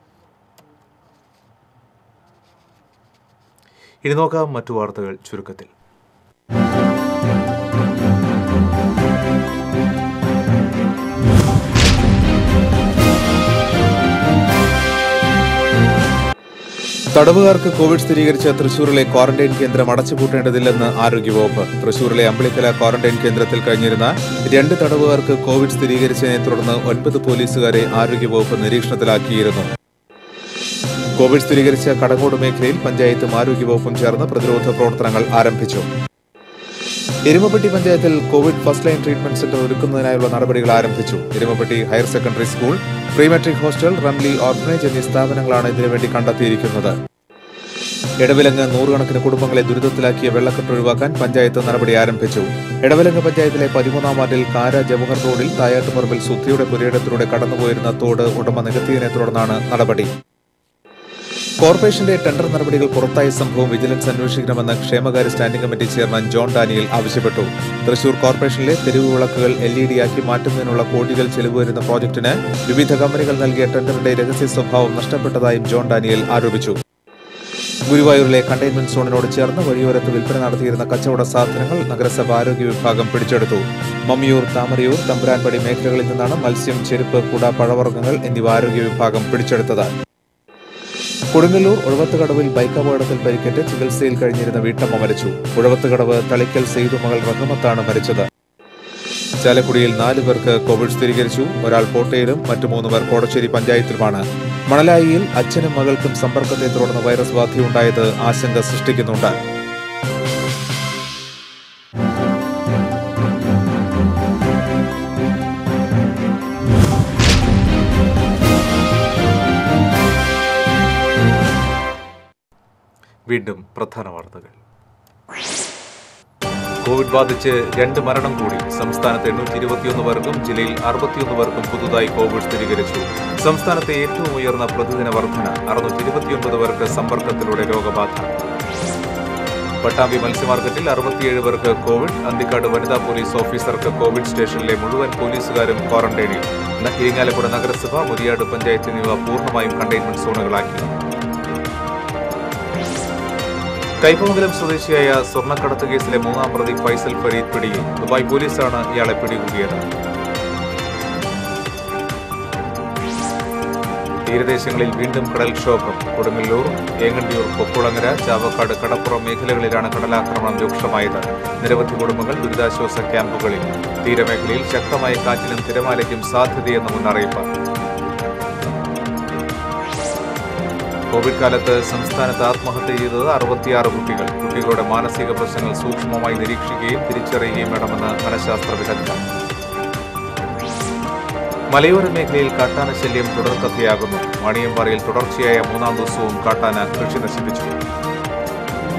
ഇനി നോക്കാം മറ്റു വാർത്തകൾ ചുരുക്കത്തിൽ തടവുകാർക്ക് കോവിഡ് സ്ഥിരീകരിച്ച തൃശൂരിലെ ക്വാറന്റൈൻ കേന്ദ്രം അടച്ചുപൂട്ടേണ്ടതില്ലെന്ന് ആരോഗ്യവകുപ്പ് തൃശൂരിലെ അമ്പളിക്കല ക്വാറന്റൈൻ കേന്ദ്രത്തിൽ കഴിഞ്ഞിരുന്ന രണ്ട് തടവുകാർക്ക് കോവിഡ് സ്ഥിരീകരിച്ചതിനെ തുടർന്ന് ഒൻപത് പോലീസുകാരെ ആരോഗ്യവകുപ്പ് നിരീക്ഷണത്തിലാക്കിയിരുന്നു കോവിഡ് സ്ഥിരീകരിച്ച കടങ്ങോട് മേഖലയിൽ പഞ്ചായത്തും ആരോഗ്യവകുപ്പും ചേർന്ന് പ്രതിരോധ പ്രവർത്തനങ്ങൾ ആരംഭിച്ചു എരുമപ്പെട്ടി പഞ്ചായത്തിൽ Covid first line treatment centre ഒരുക്കുന്നതിനായുള്ള നടപടികൾ ആരംഭിച്ചു Erumapetty higher secondary school pre matric hostel Ramli orphanage എന്നീ സ്ഥാപനങ്ങളാണ് ഇതിനുവേണ്ടി കണ്ടെത്തിയിരിക്കുന്നത് ഇടവിലങ്ങ് നൂറുകണക്കിന് കുടുംബങ്ങളെ ദുരിതത്തിലാക്കിയ വെള്ളക്കെട്ട് ഒഴിവാക്കാൻ പഞ്ചായത്ത് നടപടി ആരംഭിച്ചു ഇടവിലങ്ങ് പഞ്ചായത്തിലെ പതിമൂന്നാം വാർഡിൽ കാര ജവഹർ റോഡിൽ തായാട്ടുപറമ്പിൽ സുദ്ധിയുടെ പുരയിടത്തിലൂടെ കടന്നുപോയിരുന്ന തോട് ഉടമ നികത്തിയതിനെ തുടർന്നാണ് നടപടി കോർപ്പറേഷന്റെ ടെൻഡർ നടപടികൾ പുറത്തായ സംഭവം വിജിലൻസ് അന്വേഷിക്കണമെന്ന് ക്ഷേമകാര്യ standing committee chairman John Daniel ആവശ്യപ്പെട്ടു തൃശൂർ കോർപ്പറേഷനിലെ തെരുവ് വിളക്കുകൾ എൽ ഇ ഡി ആക്കി മാറ്റുന്നതിനുള്ള കോടികൾ ചെലവ് വരുന്ന പ്രോജക്ടിന് വിവിധ കമ്പനികൾ നൽകിയ ടെൻഡറിന്റെ രഹസ്യ സ്വഭാവം നഷ്ടപ്പെട്ടതായും ജോൺ ഡാനിയൽ ആരോപിച്ചു ഗുരുവായൂരിലെ കണ്ടെയ്ൻമെന്റ് സോണിനോട് ചേർന്ന് വഴിയോരത്ത് വിൽപ്പന നടത്തിയിരുന്ന കച്ചവട സാധനങ്ങൾ നഗരസഭ ആരോഗ്യ വിഭാഗം പിടിച്ചെടുത്തു മമ്മിയൂർ താമരയൂർ തമ്പുരാൻപടി മേഖലകളിൽ നിന്നാണ് മത്സ്യം ചെരുപ്പ് കുട പഴവർഗ്ഗങ്ങൾ എന്നിവ ആരോഗ്യ വിഭാഗം പിടിച്ചെടുത്തത് കൊടുങ്ങല്ലൂർ ഉഴവത്തുകടവിൽ ബൈക്ക് അപകടത്തിൽ പരിക്കേറ്റ് ചികിത്സയിൽ കഴിഞ്ഞിരുന്ന വീട്ടമ്മ മരിച്ചു ഉഴവത്തുകടവ് തളിക്കൽ സെയ്തു മകൾ റഹമത്താണ് മരിച്ചത് ചാലക്കുടിയിൽ നാല് പേർക്ക് കോവിഡ് സ്ഥിരീകരിച്ചു ഒരാൾ കോട്ടയിലും മറ്റു മൂന്ന് പേർ കോടശ്ശേരി പഞ്ചായത്തിലുമാണ് മണലായിയിൽ അച്ഛനും മകൾക്കും സമ്പർക്കത്തെ തുടർന്ന് വൈറസ് ബാധയുണ്ടായത് ആശങ്ക സൃഷ്ടിക്കുന്നുണ്ട് വീണ്ടും പ്രധാന വാർത്തകൾ കോവിഡ് ബാധിച്ച് രണ്ട് മരണം കൂടി സംസ്ഥാനത്ത് എണ്ണൂറ്റി ഇരുപത്തിയൊന്ന് പേർക്കും ജില്ലയിൽ അറുപത്തിയൊന്ന് പേർക്കും പുതുതായി കോവിഡ് സ്ഥിരീകരിച്ചു സംസ്ഥാനത്തെ ഏറ്റവും ഉയർന്ന പ്രതിദിന വർധന അറുന്നൂറ്റി ഇരുപത്തിയൊൻപത് പേർക്ക് സമ്പർക്കത്തിലൂടെ രോഗബാധ പട്ടാമ്പി മത്സ്യമാർക്കറ്റിൽ അറുപത്തിയേഴ് പേർക്ക് കോവിഡ് അന്തിക്കാട് വനിതാ പോലീസ് ഓഫീസർക്ക് കോവിഡ് സ്റ്റേഷനിലെ മുഴുവൻ പോലീസുകാരും ക്വാറന്റൈനിൽ ന- ഇരിങ്ങാലക്കുട നഗരസഭ മുരിയാട് പഞ്ചായത്ത് എന്നിവ പൂർണ്ണമായും കണ്ടെയ്ൻമെന്റ് സോണുകളാക്കി കൈപ്പമംഗലം സ്വദേശിയായ സ്വർണ്ണക്കടത്ത് കേസിലെ മൂന്നാം പ്രതി ഫൈസൽ ഫരീദ് പിടിയിൽ ദുബായ് പോലീസാണ് ഇയാളെ പിടികൂടിയത് തീരദേശങ്ങളിൽ വീണ്ടും കടൽക്ഷോഭം കൊടുങ്ങല്ലൂർ ഏങ്ങണ്ടിയൂർ പൊക്കുളങ്ങര ചാവക്കാട് കടപ്പുറം മേഖലകളിലാണ് കടലാക്രമണം രൂക്ഷമായത് നിരവധി കുടുംബങ്ങൾ ദുരിതാശ്വാസ ക്യാമ്പുകളിൽ തീരമേഖലയിൽ ശക്തമായ കാറ്റിനും തിരമാലയ്ക്കും സാധ്യതയെന്ന മുന്നറിയിപ്പ് കോവിഡ് കാലത്ത് സംസ്ഥാനത്ത് ആത്മഹത്യ ചെയ്തത് അറുപത്തിയാറ് കുട്ടികൾ കുട്ടികളുടെ മാനസിക പ്രശ്നങ്ങൾ സൂക്ഷ്മമായി നിരീക്ഷിക്കുകയും തിരിച്ചറിയുകയും വേണമെന്ന് മനഃശാസ്ത്ര വിദഗ്ധർ മലയോര മേഖലയിൽ കാട്ടാന ശല്യം തുടർക്കഥയാകുന്നു മണിയമ്പാറയിൽ തുടർച്ചയായ മൂന്നാം ദിവസവും കാട്ടാന കൃഷി നശിപ്പിച്ചു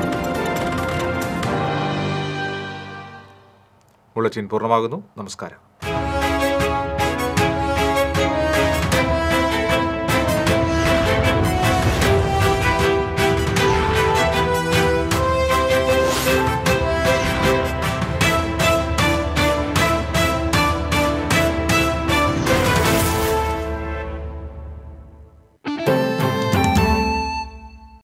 ബുള്ളറ്റിൻ പൂർണ്ണമാകുന്നു നമസ്കാരം